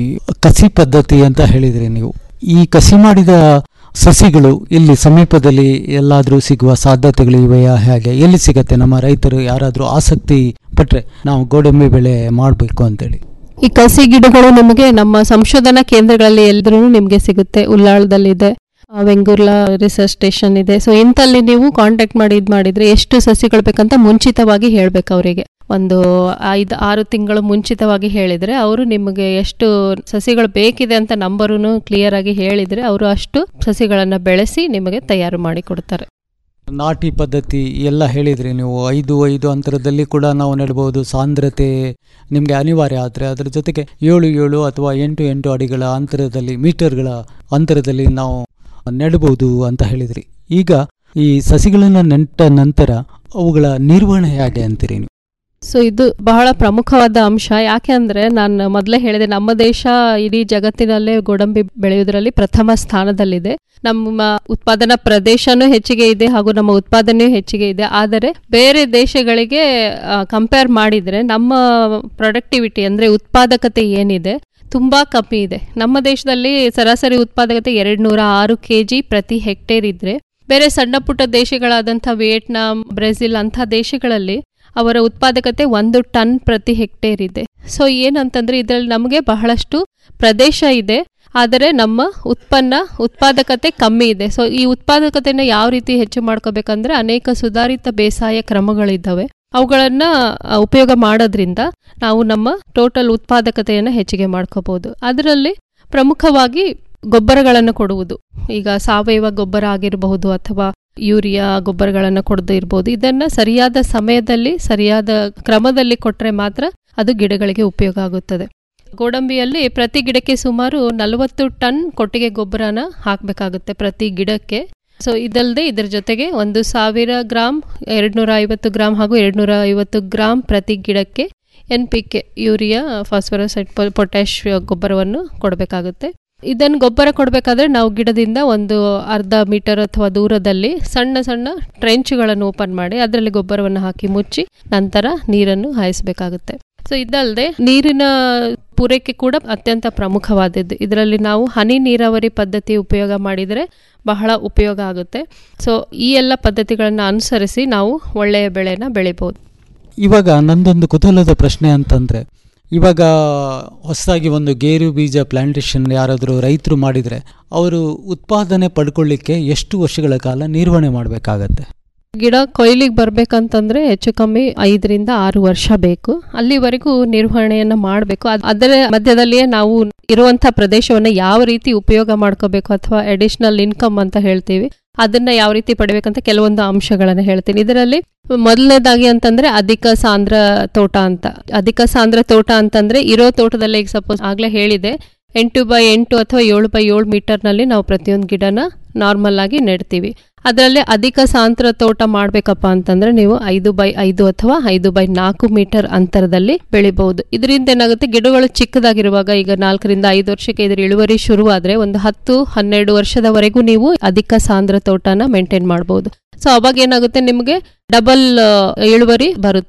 ಕಸಿ ಪದ್ಧತಿ ಅಂತ ಹೇಳಿದ್ರಿ ನೀವು ಈ ಕಸಿ ಮಾಡಿದ ಸಸಿಗಳು ಇಲ್ಲಿ ಸಮೀಪದಲ್ಲಿ ಎಲ್ಲಾದರೂ ಸಿಗುವ ಸಾಧ್ಯತೆಗಳು ಇವೆಯಾ ಹೇಗೆ ಎಲ್ಲಿ ಸಿಗತ್ತೆ ನಮ್ಮ ರೈತರು ಯಾರಾದರೂ ಆಸಕ್ತಿ ಪಟ್ರೆ ನಾವು ಗೋಡಂಬಿ ಬೆಳೆ ಮಾಡಬೇಕು ಅಂತೇಳಿ ಈ ಕಸಿ ಗಿಡಗಳು ನಿಮಗೆ ನಮ್ಮ ಸಂಶೋಧನಾ ಕೇಂದ್ರಗಳಲ್ಲಿ ಎಲ್ದ್ರೂ ನಿಮಗೆ ಸಿಗುತ್ತೆ ಉಲ್ಲಾಳದಲ್ಲಿದೆ ಆ, ವೆಂಗುರ್ಲಾ ರಿಸರ್ಚ್ ಸ್ಟೇಷನ್ ಇದೆ ಸೊ ಇಂಥಲ್ಲಿ ನೀವು ಕಾಂಟ್ಯಾಕ್ಟ್ ಮಾಡಿ ಇದು ಮಾಡಿದ್ರೆ ಎಷ್ಟು ಸಸಿಗಳು ಬೇಕಂತ ಮುಂಚಿತವಾಗಿ ಹೇಳ್ಬೇಕು ಅವರಿಗೆ ಒಂದು ಐದು ಆರು ತಿಂಗಳು ಮುಂಚಿತವಾಗಿ ಹೇಳಿದ್ರೆ ಅವರು ನಿಮಗೆ ಎಷ್ಟು ಸಸಿಗಳು ಬೇಕಿದೆ ಅಂತ ನಂಬರು ಕ್ಲಿಯರ್ ಆಗಿ ಹೇಳಿದ್ರೆ ಅವರು ಅಷ್ಟು ಸಸಿಗಳನ್ನು ಬೆಳೆಸಿ ನಿಮಗೆ ತಯಾರು ಮಾಡಿ ಕೊಡ್ತಾರೆ ನಾಟಿ ಪದ್ಧತಿ ಎಲ್ಲ ಹೇಳಿದ್ರಿ ನೀವು ಐದು ಐದು ಅಂತರದಲ್ಲಿ ಕೂಡ ನಾವು ನೆಡಬಹುದು ಸಾಂದ್ರತೆ ನಿಮಗೆ ಅನಿವಾರ್ಯ ಆದರೆ ಅದರ ಜೊತೆಗೆ ಏಳು ಏಳು ಅಥವಾ ಎಂಟು ಎಂಟು ಅಡಿಗಳ ಅಂತರದಲ್ಲಿ ಮೀಟರ್ಗಳ ಅಂತರದಲ್ಲಿ ನಾವು ನೆಡಬಹುದು ಅಂತ ಹೇಳಿದ್ರಿ ಈಗ ಈ ಸಸಿಗಳನ್ನು ನೆಟ್ಟ ನಂತರ ಅವುಗಳ ನಿರ್ವಹಣೆ ಹೇಗೆ ಅಂತೀರಿ ನೀವು ಸೊ ಇದು ಬಹಳ ಪ್ರಮುಖವಾದ ಅಂಶ ಯಾಕೆ ಅಂದ್ರೆ ನಾನು ಮೊದಲೇ ಹೇಳಿದೆ ನಮ್ಮ ದೇಶ ಇಡೀ ಜಗತ್ತಿನಲ್ಲೇ ಗೋಡಂಬಿ ಬೆಳೆಯುವುದರಲ್ಲಿ ಪ್ರಥಮ ಸ್ಥಾನದಲ್ಲಿದೆ ನಮ್ಮ ಉತ್ಪಾದನಾ ಪ್ರದೇಶನೂ ಹೆಚ್ಚಿಗೆ ಇದೆ ಹಾಗೂ ನಮ್ಮ ಉತ್ಪಾದನೆಯೂ ಹೆಚ್ಚಿಗೆ ಇದೆ ಆದರೆ ಬೇರೆ ದೇಶಗಳಿಗೆ ಕಂಪೇರ್ ಮಾಡಿದ್ರೆ ನಮ್ಮ ಪ್ರೊಡಕ್ಟಿವಿಟಿ ಅಂದ್ರೆ ಉತ್ಪಾದಕತೆ ಏನಿದೆ ತುಂಬಾ ಕಮ್ಮಿ ಇದೆ ನಮ್ಮ ದೇಶದಲ್ಲಿ ಸರಾಸರಿ ಉತ್ಪಾದಕತೆ ಎರಡು ನೂರ ಆರು ಕೆ ಜಿ ಪ್ರತಿ ಹೆಕ್ಟೇರ್ ಇದ್ರೆ ಬೇರೆ ಸಣ್ಣ ಪುಟ್ಟ ದೇಶಗಳಾದಂಥ ವಿಯೆಟ್ನಾಂ ಬ್ರೆಜಿಲ್ ಅಂಥ ದೇಶಗಳಲ್ಲಿ ಅವರ ಉತ್ಪಾದಕತೆ ಒಂದು ಟನ್ ಪ್ರತಿ ಹೆಕ್ಟೇರ್ ಇದೆ ಸೊ ಏನಂತಂದ್ರೆ ಇದರಲ್ಲಿ ನಮಗೆ ಬಹಳಷ್ಟು ಪ್ರದೇಶ ಇದೆ ಆದರೆ ನಮ್ಮ ಉತ್ಪನ್ನ ಉತ್ಪಾದಕತೆ ಕಮ್ಮಿ ಇದೆ ಸೊ ಈ ಉತ್ಪಾದಕತೆನ ಯಾವ ರೀತಿ ಹೆಚ್ಚು ಮಾಡ್ಕೋಬೇಕಂದ್ರೆ ಅನೇಕ ಸುಧಾರಿತ ಬೇಸಾಯ ಕ್ರಮಗಳಿದ್ದಾವೆ ಅವುಗಳನ್ನ ಆ, ಉಪಯೋಗ ಮಾಡೋದ್ರಿಂದ ನಾವು ನಮ್ಮ ಟೋಟಲ್ ಉತ್ಪಾದಕತೆಯನ್ನು ಹೆಚ್ಚಿಗೆ ಮಾಡ್ಕೋಬಹುದು ಅದರಲ್ಲಿ ಪ್ರಮುಖವಾಗಿ ಗೊಬ್ಬರಗಳನ್ನು ಕೊಡುವುದು ಈಗ ಸಾವಯವ ಗೊಬ್ಬರ ಆಗಿರಬಹುದು ಅಥವಾ ಯೂರಿಯಾ ಗೊಬ್ಬರಗಳನ್ನು ಕೊಡದೇ ಇರ್ಬೋದು ಇದನ್ನ ಸರಿಯಾದ ಸಮಯದಲ್ಲಿ ಸರಿಯಾದ ಕ್ರಮದಲ್ಲಿ ಕೊಟ್ಟರೆ ಮಾತ್ರ ಅದು ಗಿಡಗಳಿಗೆ ಉಪಯೋಗ ಆಗುತ್ತದೆ ಗೋಡಂಬಿಯಲ್ಲಿ ಪ್ರತಿ ಗಿಡಕ್ಕೆ ಸುಮಾರು ನಲವತ್ತು ಟನ್ ಕೊಟ್ಟಿಗೆ ಗೊಬ್ಬರನ ಹಾಕಬೇಕಾಗುತ್ತೆ ಪ್ರತಿ ಗಿಡಕ್ಕೆ ಸೊ ಇದಲ್ಲದೆ ಇದರ ಜೊತೆಗೆ ಒಂದು ಸಾವಿರ ಗ್ರಾಮ್ ಎರಡ್ನೂರ ಐವತ್ತು ಗ್ರಾಮ್ ಹಾಗೂ ಎರಡ್ನೂರ ಐವತ್ತು ಗ್ರಾಮ್ ಪ್ರತಿ ಗಿಡಕ್ಕೆ N P K urea phosphorus potash ಗೊಬ್ಬರವನ್ನು ಕೊಡಬೇಕಾಗುತ್ತೆ ಇದನ್ನು ಗೊಬ್ಬರ ಕೊಡಬೇಕಾದ್ರೆ ನಾವು ಗಿಡದಿಂದ ಒಂದು ಅರ್ಧ ಮೀಟರ್ ಅಥವಾ ದೂರದಲ್ಲಿ ಸಣ್ಣ ಸಣ್ಣ ಟ್ರೆಂಚ್ಗಳನ್ನು ಓಪನ್ ಮಾಡಿ ಅದರಲ್ಲಿ ಗೊಬ್ಬರವನ್ನು ಹಾಕಿ ಮುಚ್ಚಿ ನಂತರ ನೀರನ್ನು ಹಾಯಿಸಬೇಕಾಗುತ್ತೆ ಸೊ ಇದಲ್ಲದೆ ನೀರಿನ ಪೂರೈಕೆ ಕೂಡ ಅತ್ಯಂತ ಪ್ರಮುಖವಾದದ್ದು ಇದರಲ್ಲಿ ನಾವು ಹನಿ ನೀರಾವರಿ ಪದ್ಧತಿ ಉಪಯೋಗ ಮಾಡಿದರೆ ಬಹಳ ಉಪಯೋಗ ಆಗುತ್ತೆ ಸೊ ಈ ಎಲ್ಲ ಪದ್ಧತಿಗಳನ್ನು ಅನುಸರಿಸಿ ನಾವು ಒಳ್ಳೆಯ ಬೆಳೆನ ಬೆಳಿಬೋದು ಇವಾಗ ನಂದೊಂದು ಕುತೂಹಲದ ಪ್ರಶ್ನೆ ಅಂತಂದ್ರೆ ಇವಾಗ ಹೊಸದಾಗಿ ಒಂದು ಗೇರು ಬೀಜ ಪ್ಲಾಂಟೇಶನ್ ಯಾರಾದರೂ ರೈತರು ಮಾಡಿದರೆ ಅವರು ಉತ್ಪಾದನೆ ಪಡ್ಕೊಳ್ಳಿಕ್ಕೆ ಎಷ್ಟು ವರ್ಷಗಳ ಕಾಲ ನಿರ್ವಹಣೆ ಮಾಡಬೇಕಾಗತ್ತೆ ಗಿಡ ಕೊಯ್ಲಿಗೆ ಬರ್ಬೇಕಂತಂದ್ರೆ ಹೆಚ್ಚು ಕಮ್ಮಿ ಐದರಿಂದ ಆರು ವರ್ಷ ಬೇಕು ಅಲ್ಲಿವರೆಗೂ ನಿರ್ವಹಣೆಯನ್ನ ಮಾಡಬೇಕು ಅದರ ಮಧ್ಯದಲ್ಲಿಯೇ ನಾವು ಇರುವಂತಹ ಪ್ರದೇಶವನ್ನ ಯಾವ ರೀತಿ ಉಪಯೋಗ ಮಾಡ್ಕೋಬೇಕು ಅಥವಾ ಅಡಿಷನಲ್ ಇನ್ಕಮ್ ಅಂತ ಹೇಳ್ತೀವಿ ಅದನ್ನ ಯಾವ ರೀತಿ ಪಡಿಬೇಕಂತ ಕೆಲವೊಂದು ಅಂಶಗಳನ್ನ ಹೇಳ್ತೀನಿ ಇದರಲ್ಲಿ ಮೊದಲನೇದಾಗಿ ಅಂತಂದ್ರೆ ಅಧಿಕ ಸಾಂದ್ರ ತೋಟ ಅಂತ ಅಧಿಕ ಸಾಂದ್ರ ತೋಟ ಅಂತಂದ್ರೆ ಇರೋ ತೋಟದಲ್ಲಿ ಈಗ ಸಪೋಸ್ ಆಗ್ಲೇ ಹೇಳಿದೆ ಎಂಟು ಬೈ ಎಂಟು ಅಥವಾ ಏಳು ಬೈ ಏಳು ಮೀಟರ್ನಲ್ಲಿ ನಾವು ಪ್ರತಿಯೊಂದು ಗಿಡನ ನಾರ್ಮಲ್ ಆಗಿ ನೆಡ್ತೀವಿ ಅದರಲ್ಲಿ ಅಧಿಕ ಸಾಂದ್ರ ತೋಟ ಮಾಡಬೇಕಪ್ಪ ಅಂತಂದ್ರೆ ನೀವು ಐದು ಬೈ ಐದು ಅಥವಾ ಐದು ಬೈ ನಾಲ್ಕು ಮೀಟರ್ ಅಂತರದಲ್ಲಿ ಬೆಳಿಬಹುದು ಇದರಿಂದ ಏನಾಗುತ್ತೆ ಗಿಡಗಳು ಚಿಕ್ಕದಾಗಿರುವಾಗ ಈಗ ನಾಲ್ಕರಿಂದ ಐದು ವರ್ಷಕ್ಕೆ ಇದ್ರ ಇಳುವರಿ ಶುರುವಾದ್ರೆ ಒಂದು ಹತ್ತು ಹನ್ನೆರಡು ವರ್ಷದವರೆಗೂ ನೀವು ಅಧಿಕ ಸಾಂದ್ರ ತೋಟನ ಮೇಂಟೈನ್ ಮಾಡಬಹುದು ಸೊ ಅವಾಗ ಏನಾಗುತ್ತೆ ನಿಮಗೆ ಡಬಲ್ ಇಳುವರಿ ಬರುತ್ತೆ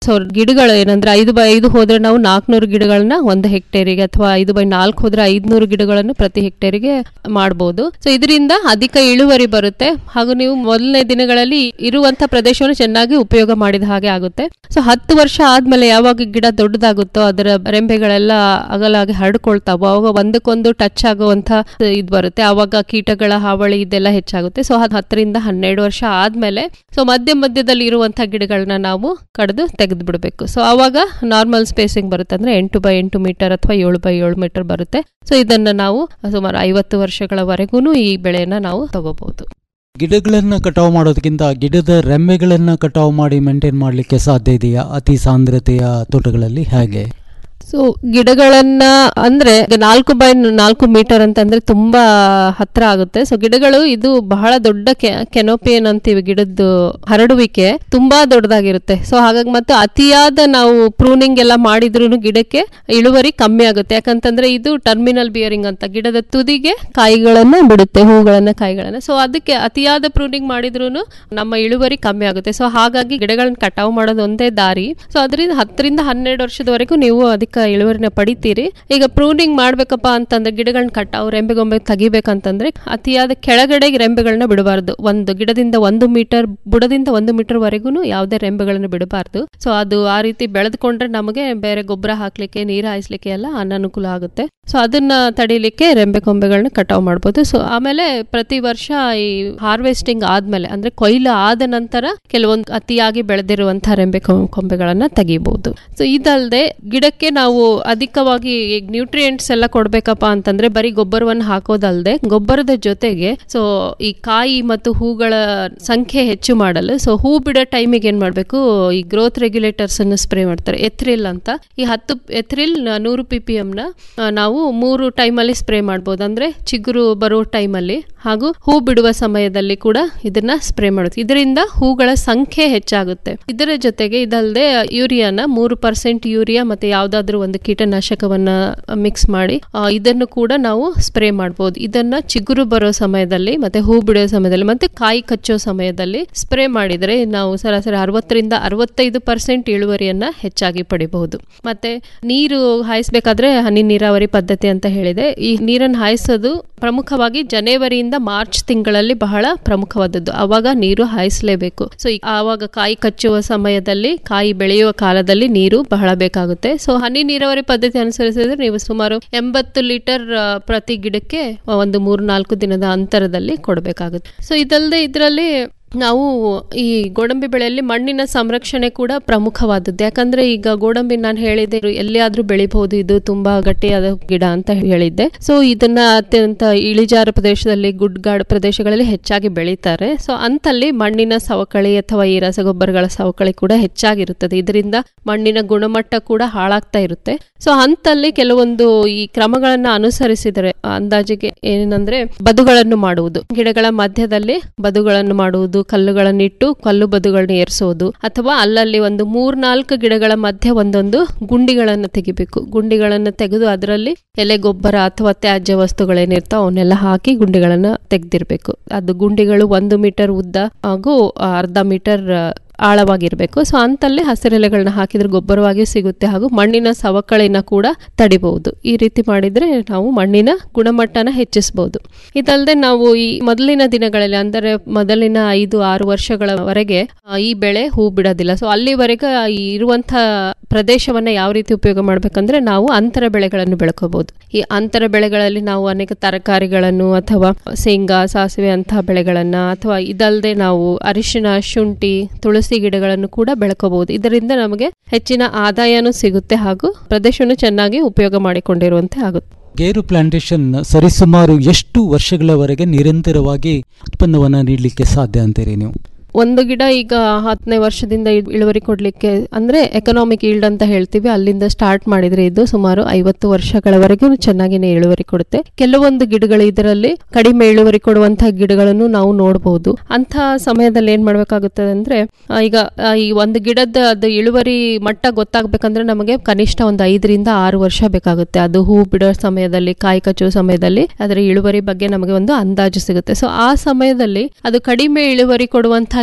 ಸೊ ಗಿಡಗಳು ಏನಂದ್ರೆ ಐದು ಬೈ ಐದು ಹೋದ್ರೆ ನಾವು ನಾಲ್ಕುನೂರು ಗಿಡಗಳನ್ನ ಒಂದು ಹೆಕ್ಟೇರಿಗೆ ಅಥವಾ ಐದು ಬೈ ನಾಲ್ಕು ಹೋದ್ರೆ ಐದ್ನೂರು ಗಿಡಗಳನ್ನು ಪ್ರತಿ ಹೆಕ್ಟೇರಿಗೆ ಮಾಡಬಹುದು ಸೊ ಇದರಿಂದ ಅಧಿಕ ಇಳುವರಿ ಬರುತ್ತೆ ಹಾಗೂ ನೀವು ಮೊದಲನೇ ದಿನಗಳಲ್ಲಿ ಇರುವಂತ ಪ್ರದೇಶವನ್ನು ಚೆನ್ನಾಗಿ ಉಪಯೋಗ ಮಾಡಿದ ಹಾಗೆ ಆಗುತ್ತೆ ಸೊ ಹತ್ತು ವರ್ಷ ಆದ್ಮೇಲೆ ಯಾವಾಗ ಗಿಡ ದೊಡ್ಡದಾಗುತ್ತೋ ಅದರ ರೆಂಬೆಗಳೆಲ್ಲ ಅಗಲಾಗಿ ಹರಡ್ಕೊಳ್ತಾವೋ ಅವಾಗ ಒಂದಕ್ಕೊಂದು ಟಚ್ ಆಗುವಂತ ಇದು ಬರುತ್ತೆ ಆವಾಗ ಕೀಟಗಳ ಹಾವಳಿ ಇದೆಲ್ಲ ಹೆಚ್ಚಾಗುತ್ತೆ ಸೊ ಅದು ಹತ್ತರಿಂದ ಹನ್ನೆರಡು ವರ್ಷ ಆದ್ಮೇಲೆ ಸೊ ಮಧ್ಯ ಮಧ್ಯದಲ್ಲಿ ಇರುವಂತ ಗಿಡಗಳನ್ನ ನಾವು ಕಡಿದು ತೆಗೆದು ಬಿಡಬೇಕು ಸೊ ಆವಾಗ ನಾರ್ಮಲ್ ಸ್ಪೇಸಿಂಗ್ ಬರುತ್ತೆ ಅಂದ್ರೆ ಎಂಟು ಬೈ ಎಂಟು ಮೀಟರ್ ಅಥವಾ ಏಳು ಬೈ ಏಳು ಮೀಟರ್ ಬರುತ್ತೆ ಸೊ ಇದನ್ನ ನಾವು ಸುಮಾರು ಐವತ್ತು ವರ್ಷಗಳವರೆಗೂ ಈ ಬೆಳೆಯನ್ನ ನಾವು ತಗೋಬಹುದು ಗಿಡಗಳನ್ನ ಕಟಾವು ಮಾಡೋದಕ್ಕಿಂತ ಗಿಡದ ರೆಂಬೆಗಳನ್ನ ಕಟಾವು ಮಾಡಿ ಮೇಂಟೈನ್ ಮಾಡಲಿಕ್ಕೆ ಸಾಧ್ಯ ಇದೆಯಾ ಅತಿ ಸಾಂದ್ರತೆಯ ತೋಟಗಳಲ್ಲಿ ಹೇಗೆ ಸೊ ಗಿಡಗಳನ್ನ ಅಂದ್ರೆ ಈಗ ನಾಲ್ಕು ಬೈ ನಾಲ್ಕು ಮೀಟರ್ ಅಂತಂದ್ರೆ ತುಂಬಾ ಹತ್ರ ಆಗುತ್ತೆ ಸೊ ಗಿಡಗಳು ಇದು ಬಹಳ ದೊಡ್ಡ ಕೆನೋಪಿ ಏನಂತೀವಿ ಗಿಡದ್ದು ಹರಡುವಿಕೆ ತುಂಬಾ ದೊಡ್ಡದಾಗಿರುತ್ತೆ ಸೊ ಹಾಗಾಗಿ ಮತ್ತು ಅತಿಯಾದ ನಾವು ಪ್ರೂನಿಂಗ್ ಎಲ್ಲ ಮಾಡಿದ್ರು ಗಿಡಕ್ಕೆ ಇಳುವರಿ ಕಮ್ಮಿ ಆಗುತ್ತೆ ಯಾಕಂತಂದ್ರೆ ಇದು ಟರ್ಮಿನಲ್ ಬಿಯರಿಂಗ್ ಅಂತ ಗಿಡದ ತುದಿಗೆ ಕಾಯಿಗಳನ್ನ ಬಿಡುತ್ತೆ ಹೂಗಳನ್ನ ಕಾಯಿಗಳನ್ನ ಸೊ ಅದಕ್ಕೆ ಅತಿಯಾದ ಪ್ರೂನಿಂಗ್ ಮಾಡಿದ್ರು ನಮ್ಮ ಇಳುವರಿ ಕಮ್ಮಿ ಆಗುತ್ತೆ ಸೊ ಹಾಗಾಗಿ ಗಿಡಗಳನ್ನ ಕಟಾವು ಮಾಡೋದು ಒಂದೇ ದಾರಿ ಸೊ ಅದರಿಂದ ಹತ್ತರಿಂದ ಹನ್ನೆರಡು ವರ್ಷದವರೆಗೂ ನೀವು ಅದಕ್ಕೆ ಇಳುವರಿನ ಪಡಿತೀರಿ ಈಗ ಪ್ರೂನಿಂಗ್ ಮಾಡ್ಬೇಕಪ್ಪ ಅಂತಂದ್ರೆ ಗಿಡಗಳನ್ನ ಕಟಾವು ರೆಂಬೆಗೊಂಬೆ ತೆಗಿಬೇಕಂತಂದ್ರೆ ಅತಿಯಾದ ಕೆಳಗಡೆ ರೆಂಬೆಗಳನ್ನ ಬಿಡಬಾರ್ದು ಒಂದು ಗಿಡದಿಂದ ಒಂದು ಮೀಟರ್ ಬುಡದಿಂದ ಒಂದು ಮೀಟರ್ ವರೆಗೂ ಯಾವುದೇ ರೆಂಬೆಗಳನ್ನ ಬಿಡಬಾರ್ದು ಸೊ ಅದು ಆ ರೀತಿ ಬೆಳೆದುಕೊಂಡ್ರೆ ನಮಗೆ ಬೇರೆ ಗೊಬ್ಬರ ಹಾಕ್ಲಿಕ್ಕೆ ನೀರು ಹಾಯಿಸ್ಲಿಕ್ಕೆ ಎಲ್ಲ ಅನನುಕೂಲ ಆಗುತ್ತೆ ಸೊ ಅದನ್ನ ತಡಿಲಿಕ್ಕೆ ರೆಂಬೆ ಕೊಂಬೆಗಳನ್ನ ಕಟಾವು ಮಾಡ್ಬೋದು ಸೊ ಆಮೇಲೆ ಪ್ರತಿ ವರ್ಷ ಈ ಹಾರ್ವೆಸ್ಟಿಂಗ್ ಆದ್ಮೇಲೆ ಅಂದ್ರೆ ಕೊಯ್ಲು ಆದ ನಂತರ ಕೆಲವೊಂದು ಅತಿಯಾಗಿ ಬೆಳೆದಿರುವಂತಹ ರೆಂಬೆ ಕೊ- ಕೊಂಬೆಗಳನ್ನ ತೆಗಿಬಹುದು ಸೊ ಇದಲ್ಲದೆ ಗಿಡಕ್ಕೆ ನಾವು ಅಧಿಕವಾಗಿ ನ್ಯೂಟ್ರಿಯೆಂಟ್ಸ್ ಎಲ್ಲ ಕೊಡ್ಬೇಕಪ್ಪ ಅಂತಂದ್ರೆ ಬರೀ ಗೊಬ್ಬರವನ್ನು ಹಾಕೋದಲ್ಲದೆ ಗೊಬ್ಬರದ ಜೊತೆಗೆ ಸೊ ಈ ಕಾಯಿ ಮತ್ತು ಹೂಗಳ ಸಂಖ್ಯೆ ಹೆಚ್ಚು ಮಾಡಲು ಸೊ ಹೂ ಬಿಡೋ ಟೈಮಿಗೆ ಏನ್ ಮಾಡ್ಬೇಕು ಈ ಗ್ರೋತ್ ರೆಗ್ಯುಲೇಟರ್ಸ್ ಅನ್ನು ಸ್ಪ್ರೇ ಮಾಡ್ತಾರೆ ಎಥ್ರಿಲ್ ಅಂತ ಈ ಹತ್ತು ಎಥ್ರಿಲ್ ನೂರು ಪಿ ಪಿ ಎಂ ನ ಆ, ನಾವು ಮೂರು ಟೈಮಲ್ಲಿ ಸ್ಪ್ರೇ ಮಾಡ್ಬೋದು ಅಂದ್ರೆ ಚಿಗುರು ಬರೋ ಟೈಮಲ್ಲಿ ಹಾಗೂ ಹೂ ಬಿಡುವ ಸಮಯದಲ್ಲಿ ಕೂಡ ಇದನ್ನ ಸ್ಪ್ರೇ ಮಾಡೋದು ಇದರಿಂದ ಹೂಗಳ ಸಂಖ್ಯೆ ಹೆಚ್ಚಾಗುತ್ತೆ ಇದರ ಜೊತೆಗೆ ಇದಲ್ಲದೆ ಯೂರಿಯಾನ ಮೂರು ಪರ್ಸೆಂಟ್ ಯೂರಿಯಾ ಮತ್ತೆ ಯಾವ್ದಾದ್ರು ಒಂದು ಕೀಟನಾಶಕವನ್ನ ಮಿಕ್ಸ್ ಮಾಡಿ ಆ, ಇದನ್ನು ಕೂಡ ನಾವು ಸ್ಪ್ರೇ ಮಾಡ್ಬೋದು ಇದನ್ನ ಚಿಗುರು ಬರೋ ಸಮಯದಲ್ಲಿ ಮತ್ತೆ ಹೂ ಬಿಡೋ ಸಮಯದಲ್ಲಿ ಮತ್ತೆ ಕಾಯಿ ಕಚ್ಚೋ ಸಮಯದಲ್ಲಿ ಸ್ಪ್ರೇ ಮಾಡಿದ್ರೆ ನಾವು ಸರಾಸರಿ ಅರವತ್ತರಿಂದ ಅರವತ್ತೈದು ಪರ್ಸೆಂಟ್ ಇಳುವರಿಯನ್ನ ಹೆಚ್ಚಾಗಿ ಪಡಿಬಹುದು ಮತ್ತೆ ನೀರು ಹಾಯಿಸ್ಬೇಕಾದ್ರೆ ಹನಿ ನೀರಾವರಿ ಪದ್ಧತಿ ಅಂತ ಹೇಳಿದೆ ಈ ನೀರನ್ನು ಹಾಯಿಸೋದು ಪ್ರಮುಖವಾಗಿ ಜನವರಿಯಿಂದ ಮಾರ್ಚ್ ತಿಂಗಳಲ್ಲಿ ಬಹಳ ಪ್ರಮುಖವಾದದ್ದು ಅವಾಗ ನೀರು ಹಾಯಿಸಲೇಬೇಕು ಸೊ ಆವಾಗ ಕಾಯಿ ಕಚ್ಚುವ ಸಮಯದಲ್ಲಿ ಕಾಯಿ ಬೆಳೆಯುವ ಕಾಲದಲ್ಲಿ ನೀರು ಬಹಳ ಬೇಕಾಗುತ್ತೆ ಸೊ ಹನಿ ನೀರಾವರಿ ಪದ್ಧತಿ ಅನುಸರಿಸಿದ್ರೆ ನೀವು ಸುಮಾರು ಎಂಬತ್ತು ಲೀಟರ್ ಆ, ಪ್ರತಿ ಗಿಡಕ್ಕೆ ಒಂದು ಮೂರು ನಾಲ್ಕು ದಿನದ ಅಂತರದಲ್ಲಿ ಕೊಡಬೇಕಾಗುತ್ತೆ ಸೊ ಇದಲ್ಲದೆ ಇದರಲ್ಲಿ ನಾವು ಈ ಗೋಡಂಬಿ ಬೆಳೆಯಲ್ಲಿ ಮಣ್ಣಿನ ಸಂರಕ್ಷಣೆ ಕೂಡ ಪ್ರಮುಖವಾದದ್ದು ಯಾಕಂದ್ರೆ ಈಗ ಗೋಡಂಬಿ ನಾನು ಹೇಳಿದೆ ಎಲ್ಲಿಯಾದ್ರೂ ಬೆಳಿಬಹುದು ಇದು ತುಂಬಾ ಗಟ್ಟಿಯಾದ ಗಿಡ ಅಂತ ಹೇಳಿದ್ದೆ ಸೊ ಇದನ್ನ ಅತ್ಯಂತ ಇಳಿಜಾರು ಪ್ರದೇಶದಲ್ಲಿ ಗುಡ್ಗಾಡು ಪ್ರದೇಶಗಳಲ್ಲಿ ಹೆಚ್ಚಾಗಿ ಬೆಳೀತಾರೆ ಸೊ ಅಂತಲ್ಲಿ ಮಣ್ಣಿನ ಸವಕಳಿ ಅಥವಾ ಈ ರಸಗೊಬ್ಬರಗಳ ಸವಕಳಿ ಕೂಡ ಹೆಚ್ಚಾಗಿರುತ್ತದೆ ಇದರಿಂದ ಮಣ್ಣಿನ ಗುಣಮಟ್ಟ ಕೂಡ ಹಾಳಾಗ್ತಾ ಇರುತ್ತೆ ಸೊ ಅಂತಲ್ಲಿ ಕೆಲವೊಂದು ಈ ಕ್ರಮಗಳನ್ನ ಅನುಸರಿಸಿದರೆ ಅಂದಾಜಿಗೆ ಏನಂದ್ರೆ ಬದುಗಳನ್ನು ಮಾಡುವುದು ಗಿಡಗಳ ಮಧ್ಯದಲ್ಲಿ ಬದುಗಳನ್ನು ಮಾಡುವುದು ಕಲ್ಲುಗಳನ್ನಿಟ್ಟು ಕಲ್ಲು ಬದುಗಳನ್ನ ಏರಿಸೋದು ಅಥವಾ ಅಲ್ಲಲ್ಲಿ ಒಂದು ಮೂರ್ನಾಲ್ಕು ಗಿಡಗಳ ಮಧ್ಯೆ ಒಂದೊಂದು ಗುಂಡಿಗಳನ್ನು ತೆಗಿಬೇಕು ಗುಂಡಿಗಳನ್ನು ತೆಗೆದು ಅದರಲ್ಲಿ ಎಲೆ ಗೊಬ್ಬರ ಅಥವಾ ತ್ಯಾಜ್ಯ ವಸ್ತುಗಳೇನಿರ್ತಾವ ಅವನ್ನೆಲ್ಲ ಹಾಕಿ ಗುಂಡಿಗಳನ್ನ ತೆಗೆದಿರ್ಬೇಕು ಅದು ಗುಂಡಿಗಳು ಒಂದು ಮೀಟರ್ ಉದ್ದ ಹಾಗೂ ಅರ್ಧ ಮೀಟರ್ ಆಳವಾಗಿರಬೇಕು ಸೊ ಅಂತಲ್ಲೇ ಹಸಿರೆಲೆಗಳನ್ನ ಹಾಕಿದ್ರೆ ಗೊಬ್ಬರವಾಗಿ ಸಿಗುತ್ತೆ ಹಾಗೂ ಮಣ್ಣಿನ ಸವಕಳಿನ ಕೂಡ ತಡಿಬಹುದು ಈ ರೀತಿ ಮಾಡಿದ್ರೆ ನಾವು ಮಣ್ಣಿನ ಗುಣಮಟ್ಟನ ಹೆಚ್ಚಿಸಬಹುದು ಇದಲ್ಲದೆ ನಾವು ಈ ಮೊದಲಿನ ದಿನಗಳಲ್ಲಿ ಅಂದರೆ ಮೊದಲಿನ ಐದು ಆರು ವರ್ಷಗಳವರೆಗೆ ಆ, ಈ ಬೆಳೆ ಹೂ ಬಿಡೋದಿಲ್ಲ ಸೊ ಅಲ್ಲಿವರೆಗೆ ಈ ಇರುವಂತ ಪ್ರದೇಶವನ್ನ ಯಾವ ರೀತಿ ಉಪಯೋಗ ಮಾಡ್ಬೇಕಂದ್ರೆ ನಾವು ಅಂತರ ಬೆಳೆಗಳನ್ನು ಬೆಳ್ಕೋಬಹುದು ಈ ಅಂತರ ಬೆಳೆಗಳಲ್ಲಿ ನಾವು ಅನೇಕ ತರಕಾರಿಗಳನ್ನು ಅಥವಾ ಶೇಂಗಾ ಸಾಸಿವೆ ಅಂತಹ ಬೆಳೆಗಳನ್ನ ಅಥವಾ ಇದಲ್ಲದೆ ನಾವು ಅರಿಶಿನ ಶುಂಠಿ ತುಳಸಿ ಗಿಡಗಳನ್ನು ಕೂಡ ಬೆಳ್ಕೋಬಹುದು ಇದರಿಂದ ನಮಗೆ ಹೆಚ್ಚಿನ ಆದಾಯನೂ ಸಿಗುತ್ತೆ ಹಾಗೂ ಪ್ರದೇಶವನ್ನು ಚೆನ್ನಾಗಿ ಉಪಯೋಗ ಮಾಡಿಕೊಂಡಿರುವಂತೆ ಆಗುತ್ತೆ ಗೇರು ಪ್ಲಾಂಟೇಶನ್ ಸರಿಸುಮಾರು ಎಷ್ಟು ವರ್ಷಗಳವರೆಗೆ ನಿರಂತರವಾಗಿ ಉತ್ಪನ್ನವನ್ನು ನೀಡಲಿಕ್ಕೆ ಸಾಧ್ಯ ಅಂತೀರಿ ನೀವು ಒಂದು ಗಿಡ ಈಗ ಹತ್ತನೇ ವರ್ಷದಿಂದ ಇಳ್- ಇಳುವರಿ ಕೊಡ್ಲಿಕ್ಕೆ ಅಂದ್ರೆ ಎಕನಾಮಿಕ್ ಈಲ್ಡ್ ಅಂತ ಹೇಳ್ತೀವಿ ಅಲ್ಲಿಂದ ಸ್ಟಾರ್ಟ್ ಮಾಡಿದ್ರೆ ಇದು ಸುಮಾರು ಐವತ್ತು ವರ್ಷಗಳವರೆಗೂ ಚೆನ್ನಾಗಿನೇ ಇಳುವರಿ ಕೊಡುತ್ತೆ ಕೆಲವೊಂದು ಗಿಡಗಳು ಇದರಲ್ಲಿ ಕಡಿಮೆ ಇಳುವರಿ ಕೊಡುವಂತಹ ಗಿಡಗಳನ್ನು ನಾವು ನೋಡಬಹುದು ಅಂತ ಸಮಯದಲ್ಲಿ ಏನ್ ಮಾಡ್ಬೇಕಾಗುತ್ತದೆ ಅಂದ್ರೆ ಆ, ಈಗ ಆ, ಈ ಒಂದು ಗಿಡದ ಅದು ಇಳುವರಿ ಮಟ್ಟ ಗೊತ್ತಾಗ್ಬೇಕಂದ್ರೆ ನಮಗೆ ಕನಿಷ್ಠ ಒಂದು ಐದರಿಂದ ಆರು ವರ್ಷ ಬೇಕಾಗುತ್ತೆ ಅದು ಹೂ ಬಿಡೋ ಸಮಯದಲ್ಲಿ ಕಾಯಿ ಕಚ್ಚುವ ಸಮಯದಲ್ಲಿ ಅದರ ಇಳುವರಿ ಬಗ್ಗೆ ನಮಗೆ ಒಂದು ಅಂದಾಜು ಸಿಗುತ್ತೆ ಸೊ ಆ ಸಮಯದಲ್ಲಿ ಅದು ಕಡಿಮೆ ಇಳುವರಿ ಕೊಡುವಂತಹ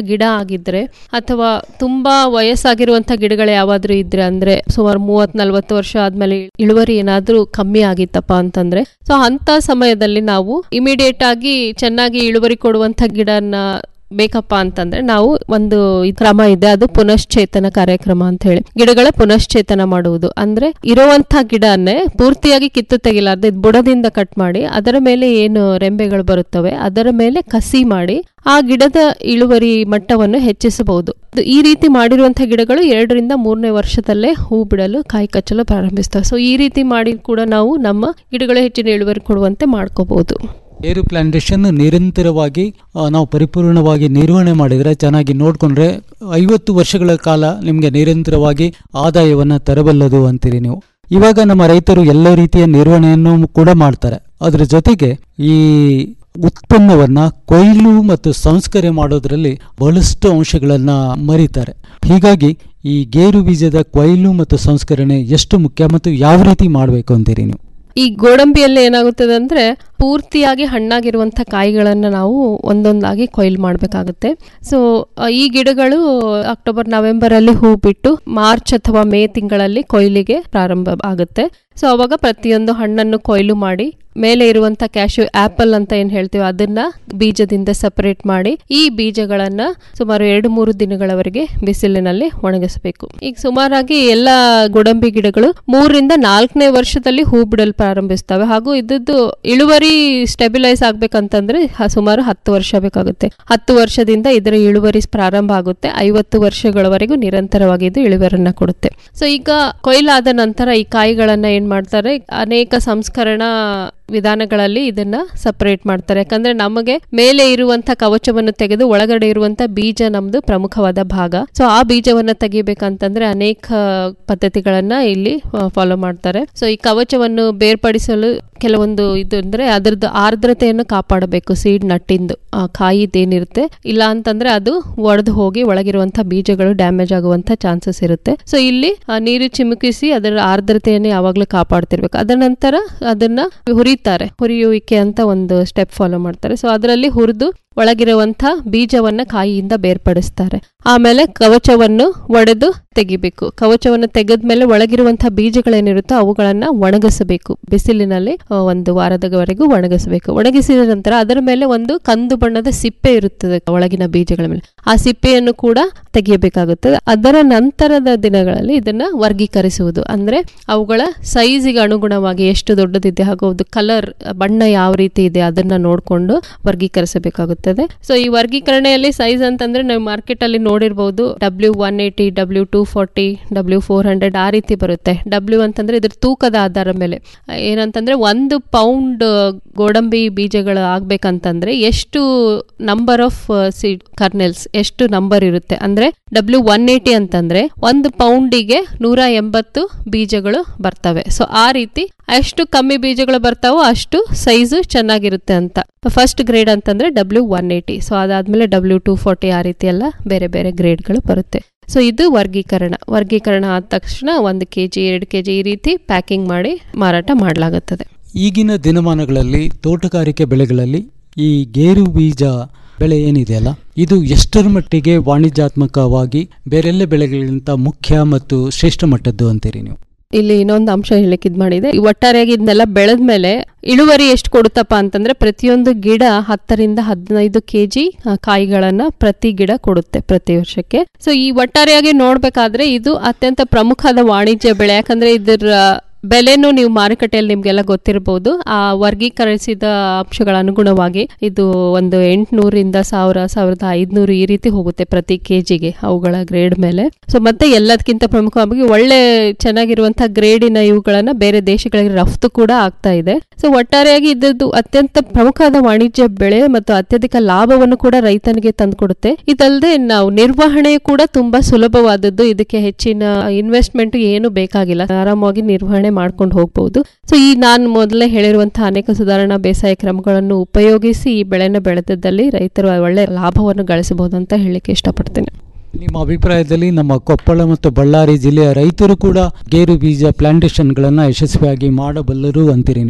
ಗಿಡ ಆಗಿದ್ರೆ ಅಥವಾ ತುಂಬಾ ವಯಸ್ಸಾಗಿರುವಂತ ಗಿಡಗಳು ಯಾವಾದ್ರೂ ಇದ್ರೆ ಅಂದ್ರೆ ಸುಮಾರು ಮೂವತ್ ನಲ್ವತ್ತು ವರ್ಷ ಆದ್ಮೇಲೆ ಇಳುವರಿ ಏನಾದ್ರೂ ಕಮ್ಮಿ ಆಗಿತ್ತಪ್ಪ ಅಂತಂದ್ರೆ ಸೊ ಅಂತ ಸಮಯದಲ್ಲಿ ನಾವು ಇಮಿಡಿಯೇಟ್ ಆಗಿ ಚೆನ್ನಾಗಿ ಇಳುವರಿ ಕೊಡುವಂತ ಗಿಡನ ಬೇಕಪ್ಪ ಅಂತಂದ್ರೆ ನಾವು ಒಂದು ಈ ಕ್ರಮ ಇದೆ ಅದು ಪುನಶ್ಚೇತನ ಕಾರ್ಯಕ್ರಮ ಅಂತ ಹೇಳಿ ಗಿಡಗಳ ಪುನಶ್ಚೇತನ ಮಾಡುವುದು ಅಂದ್ರೆ ಇರುವಂತ ಗಿಡನ್ನೇ ಪೂರ್ತಿಯಾಗಿ ಕಿತ್ತು ತೆಗಿಲಾರ್ದೆ ಇದ್ ಬುಡದಿಂದ ಕಟ್ ಮಾಡಿ ಅದರ ಮೇಲೆ ಏನು ರೆಂಬೆಗಳು ಬರುತ್ತವೆ ಅದರ ಮೇಲೆ ಕಸಿ ಮಾಡಿ ಆ ಗಿಡದ ಇಳುವರಿ ಮಟ್ಟವನ್ನು ಹೆಚ್ಚಿಸಬಹುದು ಇದು- ಈ ರೀತಿ ಮಾಡಿರುವಂತಹ ಗಿಡಗಳು ಎರಡರಿಂದ ಮೂರನೇ ವರ್ಷದಲ್ಲೇ ಹೂ ಬಿಡಲು ಕಾಯಿ ಕಚ್ಚಲು ಪ್ರಾರಂಭಿಸ್ತವೆ ಸೊ ಈ ರೀತಿ ಮಾಡಿ ಕೂಡ ನಾವು ನಮ್ಮ ಗಿಡಗಳು ಹೆಚ್ಚಿನ ಇಳುವರಿ ಕೊಡುವಂತೆ ಮಾಡ್ಕೋಬಹುದು ಏರು ಪ್ಲಾಂಟೇಶನ್ ನಿರಂತರವಾಗಿ ಆ, ನಾವು ಪರಿಪೂರ್ಣವಾಗಿ ನಿರ್ವಹಣೆ ಮಾಡಿದರೆ ಚೆನ್ನಾಗಿ ನೋಡಿಕೊಂಡ್ರೆ ಐವತ್ತು ವರ್ಷಗಳ ಕಾಲ ನಿಮಗೆ ನಿರಂತರವಾಗಿ ಆದಾಯವನ್ನು ತರಬಲ್ಲದು ಅಂತೀರಿ ನೀವು ಇವಾಗ ನಮ್ಮ ರೈತರು ಎಲ್ಲ ರೀತಿಯ ನಿರ್ವಹಣೆಯನ್ನು ಕೂಡ ಮಾಡ್ತಾರೆ ಅದ್ರ ಜೊತೆಗೆ ಈ ಉತ್ಪನ್ನವನ್ನ ಕೊಯ್ಲು ಮತ್ತು ಸಂಸ್ಕರಣೆ ಮಾಡೋದ್ರಲ್ಲಿ ಬಹಳಷ್ಟು ಅಂಶಗಳನ್ನ ಮರೀತಾರೆ ಹೀಗಾಗಿ ಈ ಗೇರು ಬೀಜದ ಕೊಯ್ಲು ಮತ್ತು ಸಂಸ್ಕರಣೆ ಎಷ್ಟು ಮುಖ್ಯ ಮತ್ತು ಯಾವ ರೀತಿ ಮಾಡಬೇಕು ಅಂತೀರಿ ನೀವು ಈ ಗೋಡಂಬಿಯಲ್ಲಿ ಏನಾಗುತ್ತದೆ ಅಂದ್ರೆ ಪೂರ್ತಿಯಾಗಿ ಹಣ್ಣಾಗಿರುವಂಥ ಕಾಯಿಗಳನ್ನು ನಾವು ಒಂದೊಂದಾಗಿ ಕೊಯ್ಲು ಮಾಡಬೇಕಾಗುತ್ತೆ ಸೊ ಈ ಗಿಡಗಳು ಅಕ್ಟೋಬರ್ ನವೆಂಬರ್ ಅಲ್ಲಿ ಹೂ ಬಿಟ್ಟು ಮಾರ್ಚ್ ಅಥವಾ ಮೇ ತಿಂಗಳಲ್ಲಿ ಕೊಯ್ಲಿಗೆ ಪ್ರಾರಂಭ ಆಗುತ್ತೆ ಸೊ ಅವಾಗ ಪ್ರತಿಯೊಂದು ಹಣ್ಣನ್ನು ಕೊಯ್ಲು ಮಾಡಿ ಮೇಲೆ ಇರುವಂತ ಕ್ಯಾಶ್ಯೂ ಆಪಲ್ ಅಂತ ಏನ್ ಹೇಳ್ತೀವಿ ಅದನ್ನ ಬೀಜದಿಂದ ಸಪರೇಟ್ ಮಾಡಿ ಈ ಬೀಜಗಳನ್ನ ಸುಮಾರು ಎರಡು ಮೂರು ದಿನಗಳವರೆಗೆ ಬಿಸಿಲಿನಲ್ಲಿ ಒಣಗಿಸಬೇಕು ಈಗ ಸುಮಾರಾಗಿ ಎಲ್ಲ ಗೋಡಂಬಿ ಗಿಡಗಳು ಮೂರರಿಂದ ನಾಲ್ಕನೇ ವರ್ಷದಲ್ಲಿ ಹೂ ಬಿಡಲು ಪ್ರಾರಂಭಿಸ್ತವೆ ಹಾಗೂ ಇದ್ದದ್ದು ಇಳುವರಿ ಸ್ಟೆಬಿಲೈಸ್ ಆಗ್ಬೇಕಂತಂದ್ರೆ ಹ- ಸುಮಾರು ಹತ್ತು ವರ್ಷ ಬೇಕಾಗುತ್ತೆ ಹತ್ತು ವರ್ಷದಿಂದ ಇದರ ಇಳುವರಿ ಪ್ರಾರಂಭ ಆಗುತ್ತೆ ಐವತ್ತು ವರ್ಷಗಳವರೆಗೂ ನಿರಂತರವಾಗಿ ಇದು ಇಳುವರನ್ನ ಕೊಡುತ್ತೆ ಸೊ ಈಗ ಕೊಯ್ಲಾದ ನಂತರ ಈ ಕಾಯಿಗಳನ್ನ ಏನ್ ಮಾಡ್ತಾರೆ ಅನೇಕ ಸಂಸ್ಕರಣಾ ವಿಧಾನಗಳಲ್ಲಿ ಇದನ್ನ ಸಪರೇಟ್ ಮಾಡ್ತಾರೆ ಯಾಕಂದ್ರೆ ನಮಗೆ ಮೇಲೆ ಇರುವಂತ ಕವಚವನ್ನು ತೆಗೆದು ಒಳಗಡೆ ಇರುವಂತ ಬೀಜ ನಮ್ದು ಪ್ರಮುಖವಾದ ಭಾಗ ಸೊ ಆ ಬೀಜವನ್ನ ತೆಗಿಬೇಕಂತಂದ್ರೆ ಅನೇಕ ಪದ್ಧತಿಗಳನ್ನ ಇಲ್ಲಿ ಫಾಲೋ ಮಾಡ್ತಾರೆ ಸೊ ಈ ಕವಚವನ್ನು ಬೇರ್ಪಡಿಸಲು ಕೆಲವೊಂದು ಇದು ಅಂದ್ರೆ ಅದರದ್ದು ಆರ್ದ್ರತೆಯನ್ನು ಕಾಪಾಡಬೇಕು ಸೀಡ್ ನಟ್ಟಿಂದು ಆ ಕಾಯಿದೇನಿರುತ್ತೆ ಇಲ್ಲ ಅಂತಂದ್ರೆ ಅದು ಒಡೆದು ಹೋಗಿ ಒಳಗಿರುವಂತ ಬೀಜಗಳು ಡ್ಯಾಮೇಜ್ ಆಗುವಂತ ಚಾನ್ಸಸ್ ಇರುತ್ತೆ ಸೊ ಇಲ್ಲಿ ಆ, ನೀರು ಚಿಮುಕಿಸಿ ಅದರ ಆರ್ದ್ರತೆಯನ್ನು ಯಾವಾಗಲೂ ಕಾಪಾಡ್ತಿರ್ಬೇಕು ಅದರ ನಂತರ ಅದನ್ನ ಹುರಿತಾರೆ ಹುರಿಯುವಿಕೆ ಅಂತ ಒಂದು ಸ್ಟೆಪ್ ಫಾಲೋ ಮಾಡ್ತಾರೆ ಸೊ ಅದರಲ್ಲಿ ಹುರಿದು ಒಳಗಿರುವಂತ ಬೀಜವನ್ನ ಕಾಯಿಯಿಂದ ಬೇರ್ಪಡಿಸ್ತಾರೆ ಆಮೇಲೆ ಕವಚವನ್ನು ಒಡೆದು ತೆಗಿಬೇಕು ಕವಚವನ್ನು ತೆಗೆದ್ಮೇಲೆ ಒಳಗಿರುವಂತಹ ಬೀಜಗಳೇನಿರುತ್ತೋ ಅವುಗಳನ್ನ ಒಣಗಿಸಬೇಕು ಬಿಸಿಲಿನಲ್ಲಿ ಆ, ಒಂದು ವಾರದವರೆಗೂ ಒಣಗಿಸಬೇಕು ಒಣಗಿಸಿದ ನಂತರ ಅದರ ಮೇಲೆ ಒಂದು ಕಂದು ಬಣ್ಣದ ಸಿಪ್ಪೆ ಇರುತ್ತದೆ ಒಳಗಿನ ಬೀಜಗಳ ಮೇಲೆ ಆ ಸಿಪ್ಪೆಯನ್ನು ಕೂಡ ತೆಗೆಯಬೇಕಾಗುತ್ತದೆ ಅದರ ನಂತರದ ದಿನಗಳಲ್ಲಿ ಇದನ್ನ ವರ್ಗೀಕರಿಸುವುದು ಅಂದ್ರೆ ಅವುಗಳ ಸೈಜಿಗೆ ಅನುಗುಣವಾಗಿ ಎಷ್ಟು ದೊಡ್ಡದಿದೆ ಹಾಗೂ ಅದು ಕಲರ್ ಬಣ್ಣ ಯಾವ ರೀತಿ ಇದೆ ಅದನ್ನ ನೋಡಿಕೊಂಡು ವರ್ಗೀಕರಿಸಬೇಕಾಗುತ್ತದೆ ಸೊ ಈ ವರ್ಗೀಕರಣೆಯಲ್ಲಿ ಸೈಜ್ ಅಂತಂದ್ರೆ ನಾವು ಮಾರ್ಕೆಟ್ ಅಲ್ಲಿ ನೋಡಿರ್ಬಹುದು W one eighty W two forty W four hundred ಆ ರೀತಿ ಬರುತ್ತೆ ಡಬ್ಲ್ಯೂ ಅಂತಂದ್ರೆ ಇದ್ರ ತೂಕದ ಆಧಾರ ಮೇಲೆ ಏನಂತಂದ್ರೆ ಒಂದು ಪೌಂಡ್ ಗೋಡಂಬಿ ಬೀಜಗಳು ಆಗ್ಬೇಕಂತಂದ್ರೆ ಎಷ್ಟು ನಂಬರ್ ಆಫ್ ಸೀಡ್ ಕರ್ನೆಲ್ಸ್ ಎಷ್ಟು ನಂಬರ್ ಇರುತ್ತೆ ಅಂದ್ರೆ ಡಬ್ಲ್ಯೂ ಒನ್ ಏಯ್ಟಿ ಅಂತಂದ್ರೆ ಒಂದು ಪೌಂಡಿಗೆ ನೂರ ಎಂಬತ್ತು ಬೀಜಗಳು ಬರ್ತವೆ ಸೊ ಆ ರೀತಿ ಎಷ್ಟು ಕಮ್ಮಿ ಬೀಜಗಳು ಬರ್ತಾವೋ ಅಷ್ಟು ಸೈಜು ಚೆನ್ನಾಗಿರುತ್ತೆ ಅಂತ ಫಸ್ಟ್ ಗ್ರೇಡ್ ಅಂತಂದ್ರೆ ಡಬ್ಲ್ಯೂ ಒನ್ ಏಯ್ಟಿ ಸೊ ಅದಾದ್ಮೇಲೆ ಡಬ್ಲ್ಯೂ ಟೂ ಫಾರ್ಟಿ ಆ ರೀತಿ ಎಲ್ಲ ಬೇರೆ ಬೇರೆ ಗ್ರೇಡ್ಗಳು ಬರುತ್ತೆ ಸೊ ಇದು ವರ್ಗೀಕರಣ ವರ್ಗೀಕರಣ ಆದ ತಕ್ಷಣ ಒಂದು ಕೆ ಜಿ ಎರಡು ಕೆ ಜಿ ಈ ರೀತಿ ಪ್ಯಾಕಿಂಗ್ ಮಾಡಿ ಮಾರಾಟ ಮಾಡಲಾಗುತ್ತದೆ ಈಗಿನ ದಿನಮಾನಗಳಲ್ಲಿ ತೋಟಗಾರಿಕೆ ಬೆಳೆಗಳಲ್ಲಿ ಈ ಗೇರು ಬೀಜ ಬೆಳೆ ಏನಿದೆಯಲ್ಲ ಇದು ಎಷ್ಟರ ಮಟ್ಟಿಗೆ ವಾಣಿಜ್ಯಾತ್ಮಕವಾಗಿ ಬೇರೆಲ್ಲ ಬೆಳೆಗಳಿಗಿಂತ ಮುಖ್ಯ ಮತ್ತು ಶ್ರೇಷ್ಠ ಮಟ್ಟದ್ದು ಅಂತೀರಿ ನೀವು ಇಲ್ಲಿ ಇನ್ನೊಂದು ಅಂಶ ಹೇಳಕ್ ಇದ್ ಮಾಡಿದೆ ಈ ಒಟ್ಟಾರೆಯಾಗಿ ಇದನ್ನೆಲ್ಲ ಬೆಳೆದ್ಮೇಲೆ ಇಳುವರಿ ಎಷ್ಟು ಕೊಡುತ್ತಪ್ಪ ಅಂತಂದ್ರೆ ಪ್ರತಿಯೊಂದು ಗಿಡ ಹತ್ತರಿಂದ ಹದಿನೈದು ಕೆಜಿ ಕಾಯಿಗಳನ್ನ ಪ್ರತಿ ಗಿಡ ಕೊಡುತ್ತೆ ಪ್ರತಿ ವರ್ಷಕ್ಕೆ ಸೊ ಈ ಒಟ್ಟಾರೆಯಾಗಿ ನೋಡ್ಬೇಕಾದ್ರೆ ಇದು ಅತ್ಯಂತ ಪ್ರಮುಖವಾದ ವಾಣಿಜ್ಯ ಬೆಳೆ ಯಾಕಂದ್ರೆ ಇದರ ಬೆಲೆನೂ ನೀವು ಮಾರುಕಟ್ಟೆಯಲ್ಲಿ ನಿಮ್ಗೆಲ್ಲ ಗೊತ್ತಿರಬಹುದು ಆ ವರ್ಗೀಕರಿಸಿದ ಅಂಶಗಳ ಅನುಗುಣವಾಗಿ ಇದು ಒಂದು ಎಂಟುನೂರಿಂದ ಸಾವಿರ ಸಾವಿರದ ಐದ್ನೂರು ಈ ರೀತಿ ಹೋಗುತ್ತೆ ಪ್ರತಿ ಕೆಜಿಗೆ ಅವುಗಳ ಗ್ರೇಡ್ ಮೇಲೆ ಸೊ ಮತ್ತೆ ಎಲ್ಲದಕ್ಕಿಂತ ಪ್ರಮುಖವಾಗಿ ಒಳ್ಳೆ ಚೆನ್ನಾಗಿರುವಂತಹ ಗ್ರೇಡಿನ ಇವುಗಳನ್ನ ಬೇರೆ ದೇಶಗಳಿಗೆ ರಫ್ತು ಕೂಡ ಆಗ್ತಾ ಇದೆ ಸೊ ಒಟ್ಟಾರೆಯಾಗಿ ಇದ್ದದ್ದು ಅತ್ಯಂತ ಪ್ರಮುಖವಾದ ವಾಣಿಜ್ಯ ಬೆಳೆ ಮತ್ತು ಅತ್ಯಧಿಕ ಲಾಭವನ್ನು ಕೂಡ ರೈತನಿಗೆ ತಂದುಕೊಡುತ್ತೆ ಇದಲ್ಲದೆ ನಾವು ನಿರ್ವಹಣೆ ಕೂಡ ತುಂಬಾ ಸುಲಭವಾದದ್ದು ಇದಕ್ಕೆ ಹೆಚ್ಚಿನ ಇನ್ವೆಸ್ಟ್ಮೆಂಟ್ ಏನು ಬೇಕಾಗಿಲ್ಲ ಆರಾಮಾಗಿ ನಿರ್ವಹಣೆ ಮಾಡ್ಕೊಂಡು ಹೋಗ್ಬಹುದು ಸೊ ಈ ನಾನು ಮೊದಲೇ ಹೇಳಿರುವಂತಹ ಅನೇಕ ಸುಧಾರಣಾ ಬೇಸಾಯ ಕ್ರಮಗಳನ್ನು ಉಪಯೋಗಿಸಿ ಈ ಬೆಳೆನ ಬೆಳೆದದ್ದಲ್ಲಿ ರೈತರು ಒಳ್ಳೆ ಲಾಭವನ್ನು ಗಳಿಸಬಹುದು ಅಂತ ಹೇಳಲಿಕ್ಕೆ ಇಷ್ಟಪಡ್ತೇನೆ ನಿಮ್ಮ ಅಭಿಪ್ರಾಯದಲ್ಲಿ ನಮ್ಮ ಕೊಪ್ಪಳ ಮತ್ತು ಬಳ್ಳಾರಿ ಜಿಲ್ಲೆಯ ರೈತರು ಕೂಡ ಗೇರು ಬೀಜ ಪ್ಲಾಂಟೇಶನ್ಗಳನ್ನು ಯಶಸ್ವಿಯಾಗಿ ಮಾಡಬಲ್ಲರು ಅಂತೀರಿ ನೀವು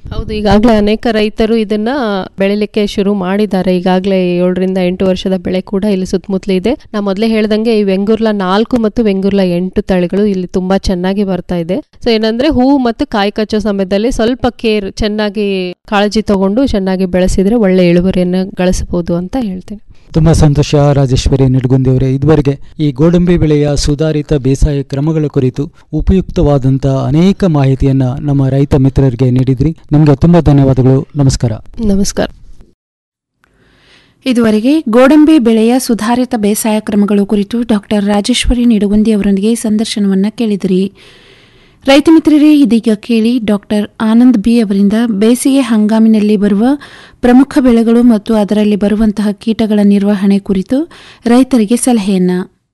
ಹೌದು ಈಗಾಗಲೇ ಅನೇಕ ರೈತರು ಇದನ್ನ ಬೆಳಿಲಿಕ್ಕೆ ಶುರು ಮಾಡಿದ್ದಾರೆ ಈಗಾಗಲೇ ಏಳರಿಂದ ಎಂಟು ವರ್ಷದ ಬೆಳೆ ಕೂಡ ಇಲ್ಲಿ ಸುತ್ತಮುತ್ತಲು ಇದೆ ನಾ ಮೊದಲೇ ಹೇಳ್ದಂಗೆ ಈ ವೆಂಗುರ್ಲ ನಾಲ್ಕು ಮತ್ತು ವೆಂಗುರ್ಲ ಎಂಟು ತಳಿಗಳು ಇಲ್ಲಿ ತುಂಬಾ ಚೆನ್ನಾಗಿ ಬರ್ತಾ ಇದೆ ಸೊ ಏನಂದ್ರೆ ಹೂವು ಮತ್ತು ಕಾಯಿ ಕಚ್ಚೋ ಸಮಯದಲ್ಲಿ ಸ್ವಲ್ಪ ಕೇರ್ ಚೆನ್ನಾಗಿ ಕಾಳಜಿ ತಗೊಂಡು ಚೆನ್ನಾಗಿ ಬೆಳೆಸಿದ್ರೆ ಒಳ್ಳೆ ಇಳುವರಿಯನ್ನು ಗಳಿಸಬಹುದು ಅಂತ ಹೇಳ್ತೀನಿ ತುಂಬಾ ಸಂತೋಷ ರಾಜೇಶ್ವರಿ ನಿಡ್ಗುಂದಿ ಅವರೇ ಇದುವರೆಗೆ ಈ ಗೋಡಂಬಿ ಬೆಳೆಯ ಸುಧಾರಿತ ಬೇಸಾಯ ಕ್ರಮಗಳ ಕುರಿತು ಉಪಯುಕ್ತವಾದಂಥ ಅನೇಕ ಮಾಹಿತಿಯನ್ನ ನಮ್ಮ ರೈತ ಮಿತ್ರರಿಗೆ ನೀಡಿದ್ರಿ ನಿಮಗೆ ತುಂಬಾ ಧನ್ಯವಾದಗಳು ನಮಸ್ಕಾರ ನಮಸ್ಕಾರ ಇದುವರೆಗೆ ಗೋಡಂಬಿ ಬೆಳೆಯ ಸುಧಾರಿತ ಬೇಸಾಯ ಕ್ರಮಗಳು ಕುರಿತು ಡಾಕ್ಟರ್ ರಾಜೇಶ್ವರಿ ನಿಡುಗುಂದಿ ಅವರೊಂದಿಗೆ ಸಂದರ್ಶನವನ್ನ ಕೇಳಿದಿರಿ ರೈತ ಮಿತ್ರರೇ ಇದೀಗ ಕೇಳಿ ಡಾಕ್ಟರ್ ಆನಂದ್ ಬಿ ಅವರಿಂದ ಬೇಸಿಗೆ ಹಂಗಾಮಿನಲ್ಲಿ ಬರುವ ಪ್ರಮುಖ ಬೆಳೆಗಳು ಮತ್ತು ಅದರಲ್ಲಿ ಬರುವಂತಹ ಕೀಟಗಳ ನಿರ್ವಹಣೆ ಕುರಿತು ರೈತರಿಗೆ ಸಲಹೆಯನ್ನ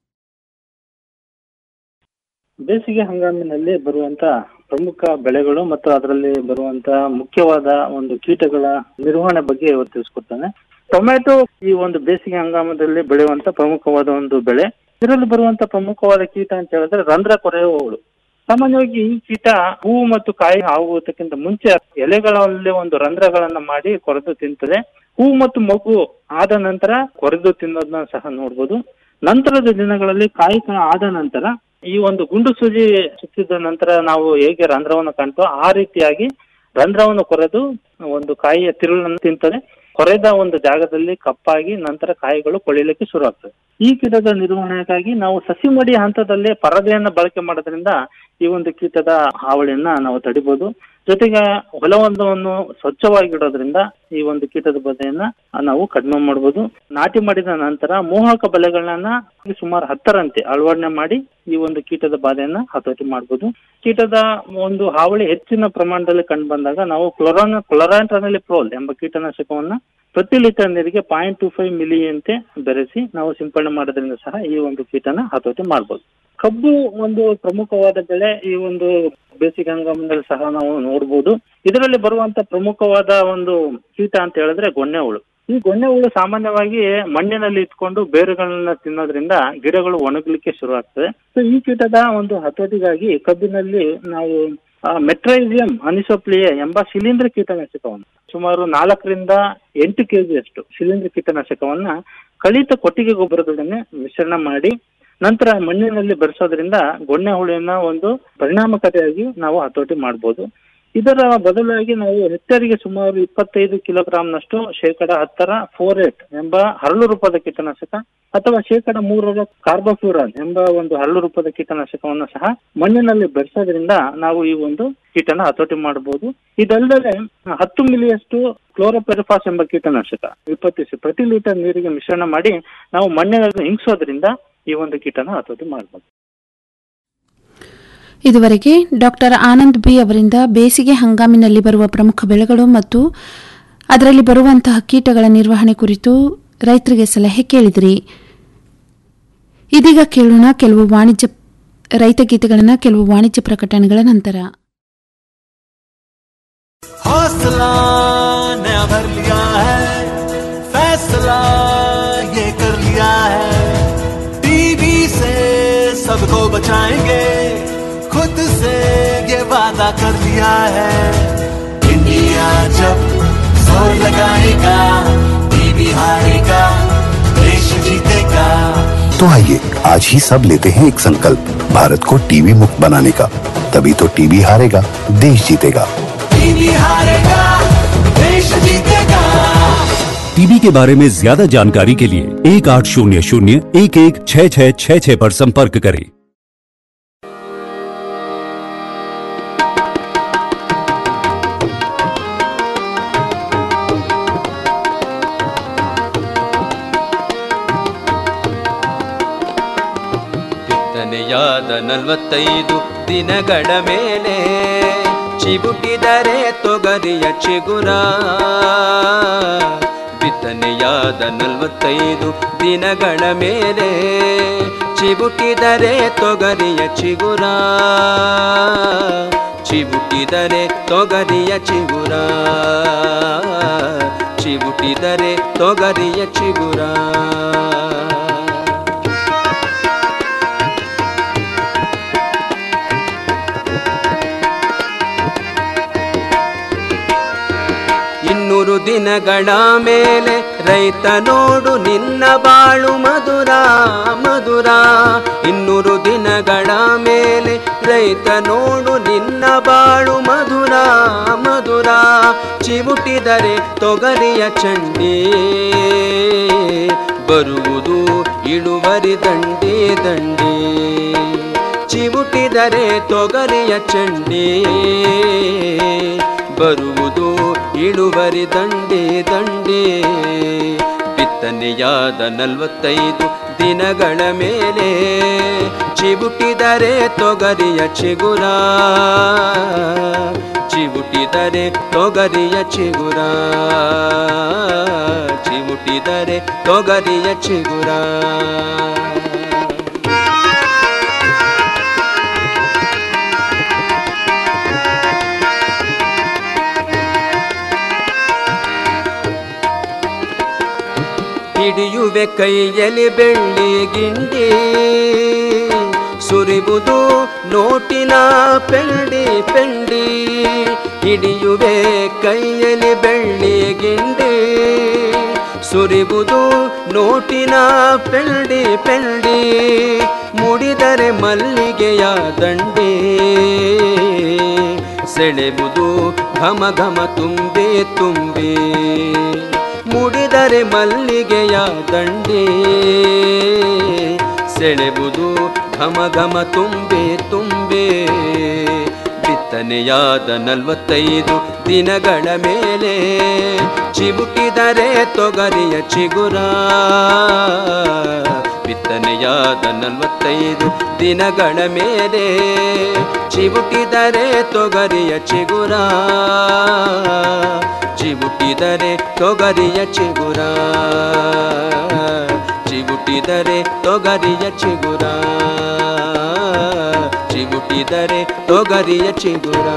ಬೇಸಿಗೆ ಹಂಗಾಮಿನಲ್ಲಿ ಬರುವಂತ ಪ್ರಮುಖ ಬೆಳೆಗಳು ಮತ್ತು ಅದರಲ್ಲಿ ಬರುವಂತ ಮುಖ್ಯವಾದ ಒಂದು ಕೀಟಗಳ ನಿರ್ವಹಣೆ ಬಗ್ಗೆ ಇವತ್ತು ತಿಳಿಸ್ಕೊಡ್ತಾನೆ ಟೊಮೆಟೊ ಈ ಒಂದು ಬೇಸಿಗೆ ಹಂಗಾಮದಲ್ಲಿ ಬೆಳೆಯುವಂತ ಪ್ರಮುಖವಾದ ಒಂದು ಬೆಳೆ ಇದರಲ್ಲಿ ಬರುವಂತ ಪ್ರಮುಖವಾದ ಕೀಟ ಅಂತ ಹೇಳಿದ್ರೆ ರಂಧ್ರ ಕೊರೆಯುವ ಹುಳು ಸಾಮಾನ್ಯವಾಗಿ ಈ ಕೀಟ ಹೂವು ಮತ್ತು ಕಾಯಿ ಆಗುವುದಕ್ಕಿಂತ ಮುಂಚೆ ಎಲೆಗಳಲ್ಲಿ ಒಂದು ರಂಧ್ರಗಳನ್ನ ಮಾಡಿ ಕೊರೆದು ತಿಂತದೆ ಹೂವು ಮತ್ತು ಮಗು ಆದ ನಂತರ ಕೊರೆದು ತಿನ್ನೋದನ್ನ ಸಹ ನೋಡ್ಬೋದು ನಂತರದ ದಿನಗಳಲ್ಲಿ ಕಾಯಿ ಕ- ಆದ ನಂತರ ಈ ಒಂದು ಗುಂಡು ಸೂಜಿ ಸುತ್ತಿದ ನಂತರ ನಾವು ಹೇಗೆ ರಂಧ್ರವನ್ನು ಕಾಣ್ತೋ ಆ ರೀತಿಯಾಗಿ ರಂಧ್ರವನ್ನು ಕೊರೆದು ಒಂದು ಕಾಯಿಯ ತಿರುಳನ್ನು ತಿಂತದೆ ಕೊರೆದ ಒಂದು ಜಾಗದಲ್ಲಿ ಕಪ್ಪಾಗಿ ನಂತರ ಕಾಯಿಗಳು ಕೊಳಿಲಿಕ್ಕೆ ಶುರು ಆಗ್ತದೆ ಈ ಕೀಟದ ನಿರ್ವಹಣೆಗಾಗಿ ನಾವು ಸಸಿ ಮಡಿ ಹಂತದಲ್ಲೇ ಪರದೆಯನ್ನ ಬಳಕೆ ಮಾಡೋದ್ರಿಂದ ಈ ಒಂದು ಕೀಟದ ಹಾವಳಿಯನ್ನ ನಾವು ತಡಿಬಹುದು ಜೊತೆಗೆ ಹೊಲವೊಂದನ್ನು ಸ್ವಚ್ಛವಾಗಿಡೋದ್ರಿಂದ ಈ ಒಂದು ಕೀಟದ ಬದೆಯನ್ನ ನಾವು ಕಡಿಮೆ ಮಾಡಬಹುದು ನಾಟಿ ಮಾಡಿದ ನಂತರ ಮೋಹಕ ಬಲೆಗಳನ್ನ ಸುಮಾರು ಹತ್ತರಂತೆ ಅಳವಡನೆ ಮಾಡಿ ಈ ಒಂದು ಕೀಟದ ಬಾಧೆಯನ್ನ ಹತೋಟಿ ಮಾಡಬಹುದು ಕೀಟದ ಒಂದು ಹಾವಳಿ ಹೆಚ್ಚಿನ ಪ್ರಮಾಣದಲ್ಲಿ ಕಂಡು ಬಂದಾಗ ನಾವು ಕ್ಲೊರಾನ್ ಕ್ಲೊರಾಂಟ್ರನಲಿಪ್ರೋಲ್ ಎಂಬ ಕೀಟನಾಶಕವನ್ನ ಪ್ರತಿ ಲೀಟರ್ ನೀರಿಗೆ ಪಾಯಿಂಟ್ ಟು ಫೈವ್ ಮಿಲಿಯಂತೆ ಬೆರೆಸಿ ನಾವು ಸಿಂಪಡಣೆ ಮಾಡೋದ್ರಿಂದ ಸಹ ಈ ಒಂದು ಕೀಟನ ಹತೋಟಿ ಮಾಡಬಹುದು ಕಬ್ಬು ಒಂದು ಪ್ರಮುಖವಾದ ಬೆಳೆ ಈ ಒಂದು ಬೇಸಿಗೆ ಹಂಗಾಮಿನಲ್ಲಿ ಸಹ ನಾವು ನೋಡಬಹುದು ಇದರಲ್ಲಿ ಬರುವಂತ ಪ್ರಮುಖವಾದ ಒಂದು ಕೀಟ ಅಂತ ಹೇಳಿದ್ರೆ ಗೊಣ್ಣೆ ಹುಳು ಈ ಗೊಣ್ಣೆ ಹುಳು ಸಾಮಾನ್ಯವಾಗಿ ಮಣ್ಣಿನಲ್ಲಿ ಇಟ್ಕೊಂಡು ಬೇರುಗಳನ್ನ ತಿನ್ನೋದ್ರಿಂದ ಗಿಡಗಳು ಒಣಗಲಿಕ್ಕೆ ಶುರು ಆಗ್ತದೆ ಸೊ ಈ ಕೀಟದ ಒಂದು ಹತೋಟಿಗಾಗಿ ಕಬ್ಬಿನಲ್ಲಿ ನಾವು ಮೆಟ್ರೈಸಿಯಂ ಅನಿಸೋಪ್ಲಿಯೆ ಎಂಬ ಶಿಲೀಂಧ್ರ ಕೀಟನಾಶಕವನ್ನು ಸುಮಾರು ನಾಲ್ಕರಿಂದ ಎಂಟು ಕೆಜಿ ಅಷ್ಟು ಶಿಲೀಂಧ್ರ ಕೀಟನಾಶಕವನ್ನ ಕಳಿತ ಕೊಟ್ಟಿಗೆ ಗೊಬ್ಬರದೊಡನೆ ಮಿಶ್ರಣ ಮಾಡಿ ನಂತರ ಮಣ್ಣಿನಲ್ಲಿ ಬೆರೆಸೋದ್ರಿಂದ ಗೊಣ್ಣೆ ಹುಳಿಯನ್ನ ಒಂದು ಪರಿಣಾಮಕಾರಿಯಾಗಿ ನಾವು ಹತೋಟಿ ಮಾಡಬಹುದು ಇದರ ಬದಲಾಗಿ ನಾವು ಹೆಕ್ಟೇರಿಗೆ ಸುಮಾರು ಇಪ್ಪತ್ತೈದು ಕಿಲೋಗ್ರಾಂನಷ್ಟು ಶೇಕಡ ಹತ್ತರ ಫೋರೇಟ್ ಎಂಬ ಹರಳು ರೂಪದ ಕೀಟನಾಶಕ ಅಥವಾ ಶೇಕಡ ಮೂರರ ಕಾರ್ಬೋಫ್ಯೂರಾನ್ ಎಂಬ ಒಂದು ಹರಳು ರೂಪದ ಕೀಟನಾಶಕವನ್ನು ಸಹ ಮಣ್ಣಿನಲ್ಲಿ ಬೆರೆಸೋದ್ರಿಂದ ನಾವು ಈ ಒಂದು ಕೀಟನ ಹತೋಟಿ ಮಾಡಬಹುದು ಇದಲ್ಲದೆ ಹತ್ತು ಮಿಲಿಯಷ್ಟು ಕ್ಲೋರೋಪೆರಿಫಾಸ್ ಎಂಬ ಕೀಟನಾಶಕ ಇಪ್ಪತ್ತು ಪ್ರತಿ ಲೀಟರ್ ನೀರಿಗೆ ಮಿಶ್ರಣ ಮಾಡಿ ನಾವು ಮಣ್ಣಿನಲ್ಲಿ ಹಿಂಗಿಸೋದ್ರಿಂದ ಈ ಒಂದು ಕೀಟನ ಹತೋಟಿ ಮಾಡಬಹುದು ಇದುವರೆಗೆ ಡಾಕ್ಟರ್ ಆನಂದ್ ಬಿ ಅವರಿಂದ ಬೇಸಿಗೆ ಹಂಗಾಮಿನಲ್ಲಿ ಬರುವ ಪ್ರಮುಖ ಬೆಳೆಗಳು ಮತ್ತು ಅದರಲ್ಲಿ ಬರುವಂತಹ ಕೀಟಗಳ ನಿರ್ವಹಣೆ ಕುರಿತು ರೈತರಿಗೆ ಸಲಹೆ ಕೇಳಿದಿರಿ ಇದೀಗ ಕೇಳೋಣ ಕೆಲವು ವಾಣಿಜ್ಯ ರೈತ ಗೀತೆಗಳನ್ನು ಕೆಲವು ವಾಣಿಜ್ಯ ಪ್ರಕಟಣೆಗಳ ನಂತರ हौसला नया भर लिया है फैसला ये कर लिया है टीवी से सबको बचाएंगे खुद से ये वादा कर लिया है इंडिया जब जोर लगाएगा टीवी हारेगा देश जीतेगा तो आइए आज ही सब लेते हैं एक संकल्प भारत को टीवी मुक्त बनाने का तभी तो टीवी हारेगा देश जीतेगा टीवी हारेगा देश जीतेगा टीबी के बारे में ज्यादा जानकारी के लिए एक आठ शून्य शून्य एक एक छः छः छः छः पर संपर्क करें ಬಿತ್ತನೆಯಾದ ನಲವತ್ತೈದು ದಿನಗಳ ಮೇಲೆ ಚಿಬುಟಿದರೆ ತೊಗರಿಯ ಚಿಗುರ ಬಿತ್ತನೆಯಾದ ನಲವತ್ತೈದು ದಿನಗಳ ಮೇಲೆ ಚಿಬುಟಿದರೆ ತೊಗರಿಯ ಚಿಗುರ ಚಿಬುಟಿದರೆ ತೊಗರಿಯ ಚಿಗುರ ಚಿಬುಟಿದರೆ ತೊಗರಿಯ ಚಿಗುರ ದಿನಗಳ ಮೇಲೆ ರೈತ ನೋಡು ನಿನ್ನ ಬಾಳು ಮಧುರ ಮಧುರ ಇನ್ನೂರು ದಿನಗಳ ಮೇಲೆ ರೈತ ನೋಡು ನಿನ್ನ ಬಾಳು ಮಧುರ ಮಧುರ ಚಿವುಟಿದರೆ ತೊಗರಿಯ ಚಂಡಿ ಬರುವುದು ಇಳುವರಿ ದಂಡಿ ದಂಡಿ ಚಿವುಟಿದರೆ ತೊಗರಿಯ ಚಂಡಿ ಬರುವುದು ಇಳುವರಿ ದಂಡಿ ದಂಡಿ ಬಿತ್ತನೆಯಾದ ನಲವತ್ತೈದು ದಿನಗಳ ಮೇಲೆ ಚಿವುಟಿದರೆ ತೊಗರಿಯ ಚಿಗುರ ಚಿವುಟಿದರೆ ತೊಗರಿಯ ಚಿಗುರ ಚಿವುಟಿದರೆ ತೊಗರಿಯ ಚಿಗುರ ಹಿಡಿಯುವೆ ಕೈಯಲ್ಲಿ ಬೆಳ್ಳಿ ಗಿಂಡಿ ಸುರಿಬುದು ನೋಟಿನ ಪೆಂಡಿ ಪೆಂಡಿ ಹಿಡಿಯುವೆ ಕೈಯಲ್ಲಿ ಬೆಳ್ಳಿ ಗಿಂಡಿ ಸುರಿಬುದು ನೋಟಿನ ಪೆಂಡಿ ಪೆಂಡಿ ಮುಡಿದರೆ ಮಲ್ಲಿಗೆಯ ದಂಡಿ ಸೆಳೆಬುದು ಘಮ ಘಮ ತುಂಬಿ ತುಂಬಿ ಮುಡಿದರೆ ಮಲ್ಲಿಗೆಯ ದಂಡಿ ಸೆಳೆಬುದು ಘಮ ಘಮ ತುಂಬೆ ತುಂಬೆ ಬಿತ್ತನೆಯಾದ ನಲವತ್ತೈದು ದಿನಗಳ ಮೇಲೆ ಚಿಬುಕಿದರೆ ತೊಗರಿಯ ಚಿಗುರ ಬಿತ್ತನೆಯಾದ ನಲವತ್ತೈದು ದಿನಗಳ ಮೇಲೆ ಚಿಬುಕಿದರೆ ತೊಗರಿಯ ಚಿಗುರ ಚಿಬುಟಿದರೆ ತೊಗರಿಯ ಚಿಗುರ ಚಿಬುಟಿದರೆ ತೊಗರಿಯ ಚಿಗುರ ಚಿಬುಟಿದರೆ ತೊಗರಿಯ ಚಿಗುರ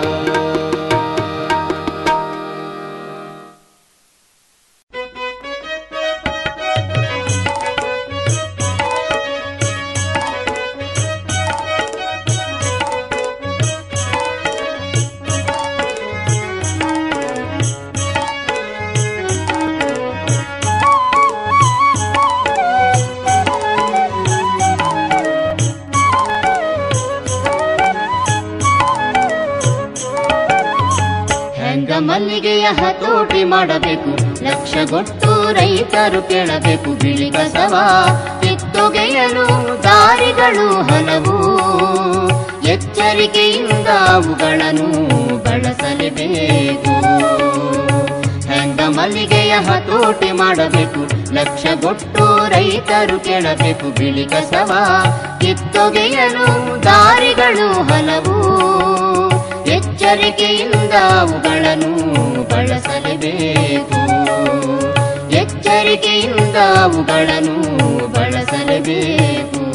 ಹೆಂಗ ಮಲ್ಲಿಗೆಯ ಹತೋಟಿ ಮಾಡಬೇಕು ಲಕ್ಷಗೊಟ್ಟು ರೈತರು ಕೇಳಬೇಕು ಬಿಳಿ ಕಸವ ಕಿತ್ತೊಗೆಯಲು ದಾರಿಗಳು ಹಲವು ಎಚ್ಚರಿಕೆಯಿಂದ ಅವುಗಳನ್ನು ಬಳಸಲೇಬೇಕು ಹೆಂಗ ಮಲ್ಲಿಗೆಯ ಹತೋಟಿ ಮಾಡಬೇಕು ಲಕ್ಷಗೊಟ್ಟು ರೈತರು ಕೇಳಬೇಕು ಬಿಳಿ ಕಸವ ಕಿತ್ತೊಗೆಯಲು ದಾರಿಗಳು ಹಲವು ಎಚ್ಚರಿಕೆಯಿಂದ ಅವುಗಳನ್ನು ಬಳಸಲೇಬೇಕು ಎಚ್ಚರಿಕೆಯಿಂದ ಅವುಗಳನ್ನು ಬಳಸಲೇಬೇಕು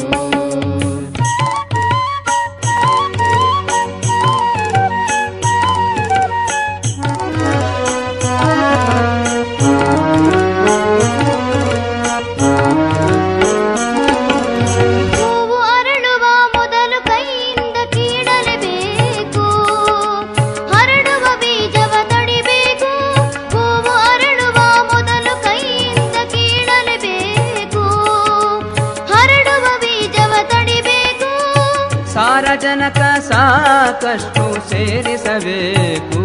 ಹೂವು ಅರಳುವ ಮೊದಲು ಕೈಯಿಂದ ಕೀಳಲೇಬೇಕು ಹರಡುವ ಬೀಜವ ತಡಿಬೇಕು ಹೂವು ಅರಳುವ ಮೊದಲು ಕೈಯಿಂದ ಕೀಳಲೇಬೇಕು ಹರಡುವ ಬೀಜವ ತಡಿಬೇಕು ಸಾರಜನಕ ಸಾಕಷ್ಟು ಸೇರಿಸಬೇಕು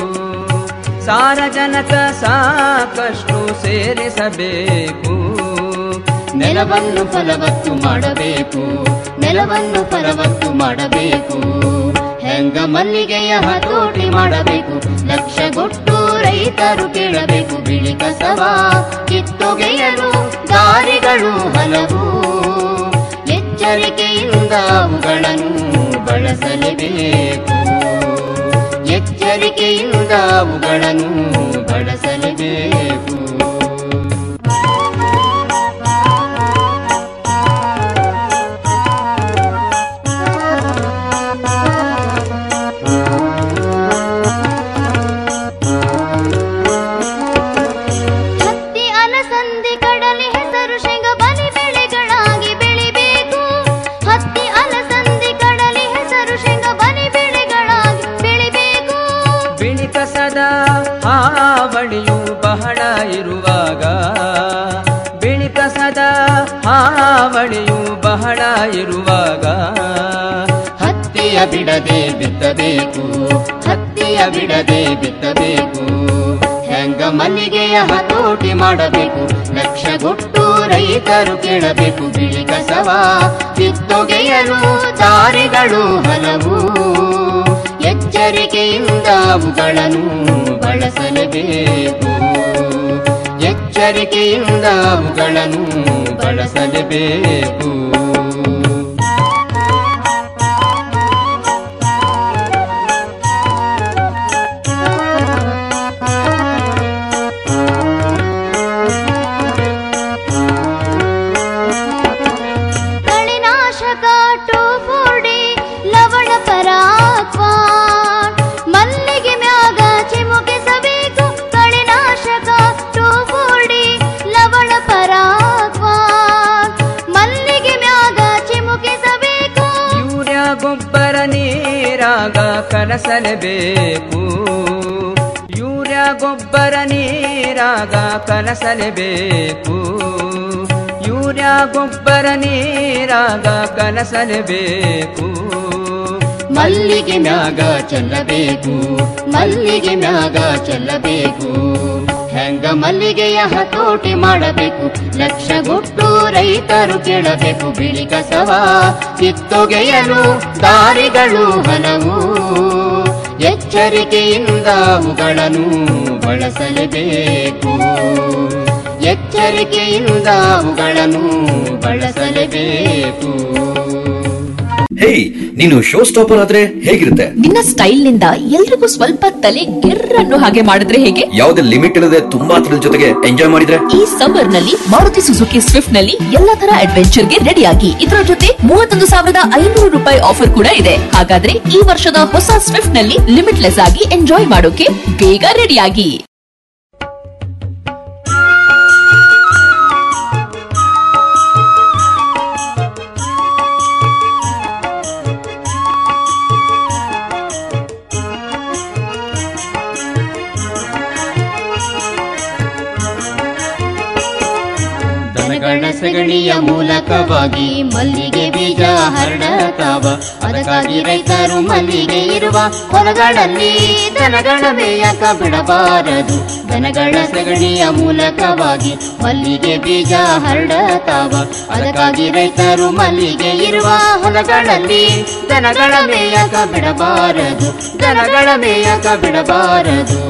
ಸಾರಜನಕ ಸಾಕಷ್ಟು ಸೇರಿಸಬೇಕು ನೆಲವನ್ನು ಫಲವತ್ತು ಮಾಡಬೇಕು ನೆಲವನ್ನು ಫಲವತ್ತು ಮಾಡಬೇಕು ಹೆಂಗ ಮಲ್ಲಿಗೆಯ ಹತೋಟಿ ಮಾಡಬೇಕು ಲಕ್ಷಗೊಟ್ಟು ರೈತರು ಕೇಳಬೇಕು ಬಿಳಿ ಕಸವ ಕಿತ್ತೊಗೆಯಲು ದಾರಿಗಳು ಹಲವು ಎಚ್ಚರಿಕೆಯಿಂದ ಅವುಗಳನ್ನು ಬಳಸಲೇಬೇಕು ಎಚ್ಚರಿಕೆಯಿಂದ ಅವುಗಳನ್ನು ಬಳಸಲೇಬೇಕು ಹತ್ತಿ ಅಲಸಂದಿ ಕಡಲೆ ಹೆಸರು ಶೇಂಗ ಬಲಿ ಬೆಳೆಗಳಾಗಿ ಬೆಳಿಬೇಕು ಹತ್ತಿ ಅಲಸಂದಿ ಕಡಲೆ ಹೆಸರು ಶೇಂಗ ಬಲಿ ಬೆಳೆಗಳಾಗಿ ಬೆಳಿಬೇಕು ಬಿಳಿ ಕಸದ ಹಾವಳಿಯು ಬಹಳ ಇರುವಾಗ ಬಿಳಿ ಕಸದ ಹಾವಳಿಯು ಬಹಳ ಇರುವಾಗ ಹತ್ತಿಯ ಬಿಡದೆ ಬಿತ್ತಬೇಕು ಹತ್ತಿಯ ಬಿಡದೆ ಬಿತ್ತಬೇಕು ಹೆಂಗ ಮಲ್ಲಿಗೆಯ ಹತೋಟಿ ಮಾಡಬೇಕು ಲಕ್ಷಗೊಟ್ಟು ರೈತರು ಕೇಳಬೇಕು ಬಿಳಿ ಕಸವ ಕಿತ್ತೊಗೆಯಲು ದಾರಿಗಳು ಹಲವು ಎಚ್ಚರಿಕೆಯಿಂದ ಅವುಗಳನ್ನು ಬಳಸಲೇಬೇಕು ಎಚ್ಚರಿಕೆಯಿಂದ ಅವುಗಳನ್ನು ಬಳಸಲೇಬೇಕು ಕಳೆನಾಶಕ ಟೋಫೋಡಿ ಲವಣ ಪರಾಕ್ವಾನ್ ಮಲ್ಲಿಗೆ ಮ್ಯಾಗ ಚಿಮುಕಿಸಬೇಕು ಕಳೆನಾಶಕ ಟೋಫೋಡಿ ಲವಣ ಪರಾಕ್ವಾನ್ ಮಲ್ಲಿಗೆ ಮ್ಯಾಗ ಚಿಮುಕಿಸಬೇಕು ಯೂರಿಯಾ ಗೊಬ್ಬರ ನೀರಾಗ ಕಲಸಲೇಬೇಕು ಯೂರಿಯಾ ಗೊಬ್ಬರ ನೀರಾಗ ಕಲಸಲೇಬೇಕು ಯೂರಿಯಾ ಗೊಬ್ಬರ ನೀರಾಗ ಕಲಸಲೇಬೇಕು ಮಲ್ಲಿಗೆ ಮ್ಯಾಗ ಚೆಲ್ಲಬೇಕು ಮಲ್ಲಿಗೆ ಮ್ಯಾಗ ಚೆಲ್ಲಬೇಕು ಹೆಂಗ ಮಲ್ಲಿಗೆಯ ಹತೋಟಿ ಮಾಡಬೇಕು ಲಕ್ಷಗೊಟ್ಟು ರೈತರು ಕೇಳಬೇಕು ಬಿಳಿ ಕಸವ ಕಿತ್ತೊಗೆಯಲು ದಾರಿಗಳು ಹಲವು ಎಚ್ಚರಿಕೆಯಿಂದ ಅವುಗಳನ್ನು ಬಳಸಲೇಬೇಕು ಎಚ್ಚರಿಕೆಯಿಂದ ಅವುಗಳನ್ನು ಬಳಸಲೇಬೇಕು ಹೇಯ್ ನೀನು ಶೋ ಸ್ಟಾಪರ್ ಆದ್ರೆ ಹೇಗಿರುತ್ತೆ ನಿನ್ನ ಸ್ಟೈಲ್ ನಿಂದ ಎಲ್ರಿಗೂ ಸ್ವಲ್ಪ ತಲೆ ಗೆರ್ರನ್ನು ಹಾಗೆ ಮಾಡಿದ್ರೆ ಹೇಗೆ ಯಾವುದೇ ಲಿಮಿಟ್ ಇಲ್ಲದೆ ತುಂಬಾ ಥ್ರಿಲ್ ಜೊತೆಗೆ ಎಂಜಾಯ್ ಮಾಡಿದ್ರೆ ಈ ಸಮ್ಮರ್ ನಲ್ಲಿ ಮಾರುತಿ ಸುಜುಕಿ ಸ್ವಿಫ್ಟ್ ನಲ್ಲಿ ಎಲ್ಲಾ ತರ ಅಡ್ವೆಂಚರ್ ಗೆ ರೆಡಿ ಆಗಿ ಇದರ ಜೊತೆ ಮೂವತ್ತೊಂದು ಸಾವಿರದ ಐನೂರು ರೂಪಾಯಿ ಆಫರ್ ಕೂಡ ಇದೆ ಹಾಗಾದ್ರೆ ಈ ವರ್ಷದ ಹೊಸ ಸ್ವಿಫ್ಟ್ ನಲ್ಲಿ ಲಿಮಿಟ್ಲೆಸ್ ಆಗಿ ಎಂಜಾಯ್ ಮಾಡೋಕೆ ಬೇಗ ರೆಡಿ ಆಗಿ ದನಗಳ ಸಗಣಿಯ ಮೂಲಕವಾಗಿ ಮಲ್ಲಿಗೆ ಬೀಜ ಹರಡತಾವ ಅದಕ್ಕಾಗಿ ರೈತರು ಮಲ್ಲಿಗೆ ಇರುವ ಹೊಲಗಳಲ್ಲಿ ದನಗಳ ಮೇಯಕ ಬಿಡಬಾರದು ದನಗಳ ಸಗಣಿಯ ಮೂಲಕವಾಗಿ ಮಲ್ಲಿಗೆ ಬೀಜ ಹರಡತಾವ ಅದಕ್ಕಾಗಿ ರೈತರು ಮಲ್ಲಿಗೆ ಇರುವ ಹೊಲಗಳಲ್ಲಿ ದನಗಳ ಮೇಯಕ ಬಿಡಬಾರದು ದನಗಳ ಮೇಯಕ ಬಿಡಬಾರದು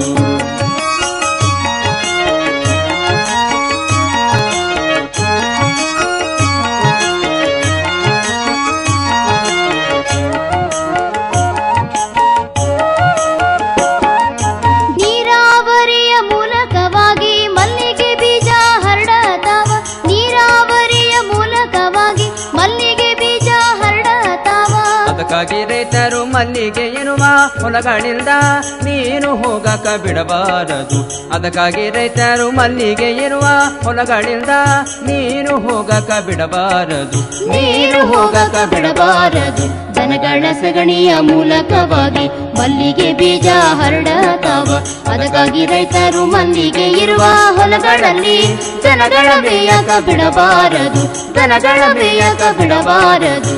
ನೀರಾವರಿಯ ಮೂಲಕವಾಗಿ ಮಲ್ಲಿಗೆ ಬೀಜ ಹರಡತಾವ ನೀರಾವರಿಯ ಮೂಲಕವಾಗಿ ಮಲ್ಲಿಗೆ ಬೀಜ ಹರಡತಾವ ಅದಕ್ಕಾಗಿ ರೈತರು ಮಲ್ಲಿಗೆ ಇರುವ ಹೊಲಗಳಿಂದ ನೀನು ಹೋಗಕ ಬಿಡಬಾರದು ಅದಕ್ಕಾಗಿ ರೈತರು ಮಲ್ಲಿಗೆ ಇರುವ ಹೊಲಗಳಿಂದ ನೀನು ಹೋಗಕ ಬಿಡಬಾರದು ನೀರು ಹೋಗಕ ಬಿಡಬಾರದು ದನಗಳ ಸಗಣಿಯ ಮೂಲಕವಾಗಿ ಮಲ್ಲಿಗೆ ಬೀಜ ಹರಡತಾವ ಅದಕ್ಕಾಗಿ ರೈತರು ಮಲ್ಲಿಗೆ ಇರುವ ಹೊಲಗಳಲ್ಲಿ ದನಗಳ ಮೇಯಕ ಬಿಡಬಾರದು ದನಗಳ ಮೇಯಕ ಬಿಡಬಾರದು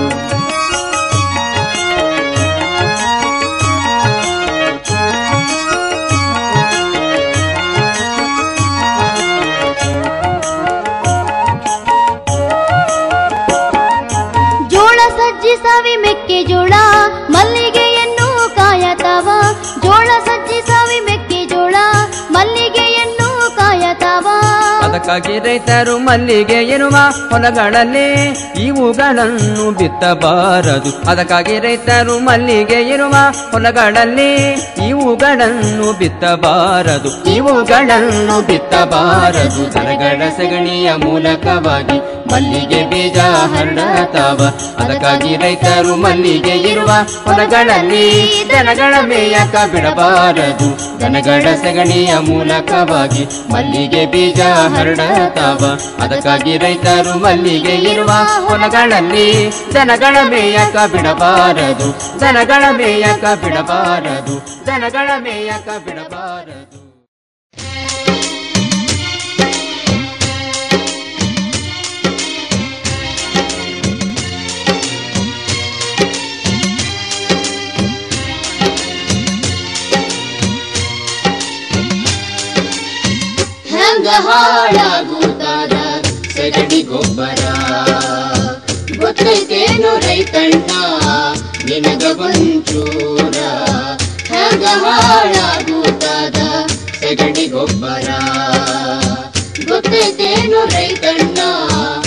ಜೋಳ ಸಜ್ಜಿ ಸವಿ ಮೆಕ್ಕೆಜೋಳ ಮಲ್ಲಿಗೆಯನ್ನು ಕಾಯತಾವ ಜೋಳ ಸಜ್ಜಿ ಸವಿ ಮೆಕ್ಕೆಜೋಳ ಮಲ್ಲಿಗೆಯನ್ನು ಕಾಯತಾವ ಅದಕ್ಕಾಗಿ ರೈತರು ಮಲ್ಲಿಗೆ ಇರುವ ಹೊಲಗಳಲ್ಲಿ ಇವುಗಳನ್ನು ಬಿತ್ತಬಾರದು ಅದಕ್ಕಾಗಿ ರೈತರು ಮಲ್ಲಿಗೆ ಇರುವ ಹೊಲಗಳಲ್ಲಿ ಇವುಗಳನ್ನು ಬಿತ್ತಬಾರದು ಇವುಗಳನ್ನು ಬಿತ್ತಬಾರದು ದನಗಳ ಸಗಣಿಯ ಮೂಲಕವಾಗಿ ಮಲ್ಲಿಗೆ ಬೀಜ ಹರಡತಾವ ಅದಕ್ಕಾಗಿ ರೈತರು ಮಲ್ಲಿಗೆ ಇರುವ ಹೊಲಗಳಲ್ಲಿ ದನಗಳ ಮೇಯಕ ಬಿಡಬಾರದು ದನಗಳ ಸಗಣಿಯ ಮೂಲಕವಾಗಿ ಮಲ್ಲಿಗೆ ಬೀಜ ಹರಡತಾವ ಅದಕ್ಕಾಗಿ ರೈತರು ಮಲ್ಲಿಗೆ ಇರುವ ಹೊಲಗಳಲ್ಲಿ ದನಗಳ ಮೇಯಕ ಬಿಡಬಾರದು ದನಗಳ ಮೇಯಕ ಬಿಡಬಾರದು ದನಗಳ ಮೇಯಕ ಬಿಡಬಾರದು ಹೆಂಗ ಹಾಳಾಗುತ್ತಾರ ಸಗಣಿ ಗೊಬ್ಬರ ಗೊತ್ತೈತೇನು ರೈತಣ್ಣ ನಿನಗ ಒಂಚೂರ ಹೆಂಗ ಹಾಳಾಗುತ್ತಾದ ಸಗಣಿ ಗೊಬ್ಬರ ಗೊತ್ತೈತೇನು ರೈತಣ್ಣ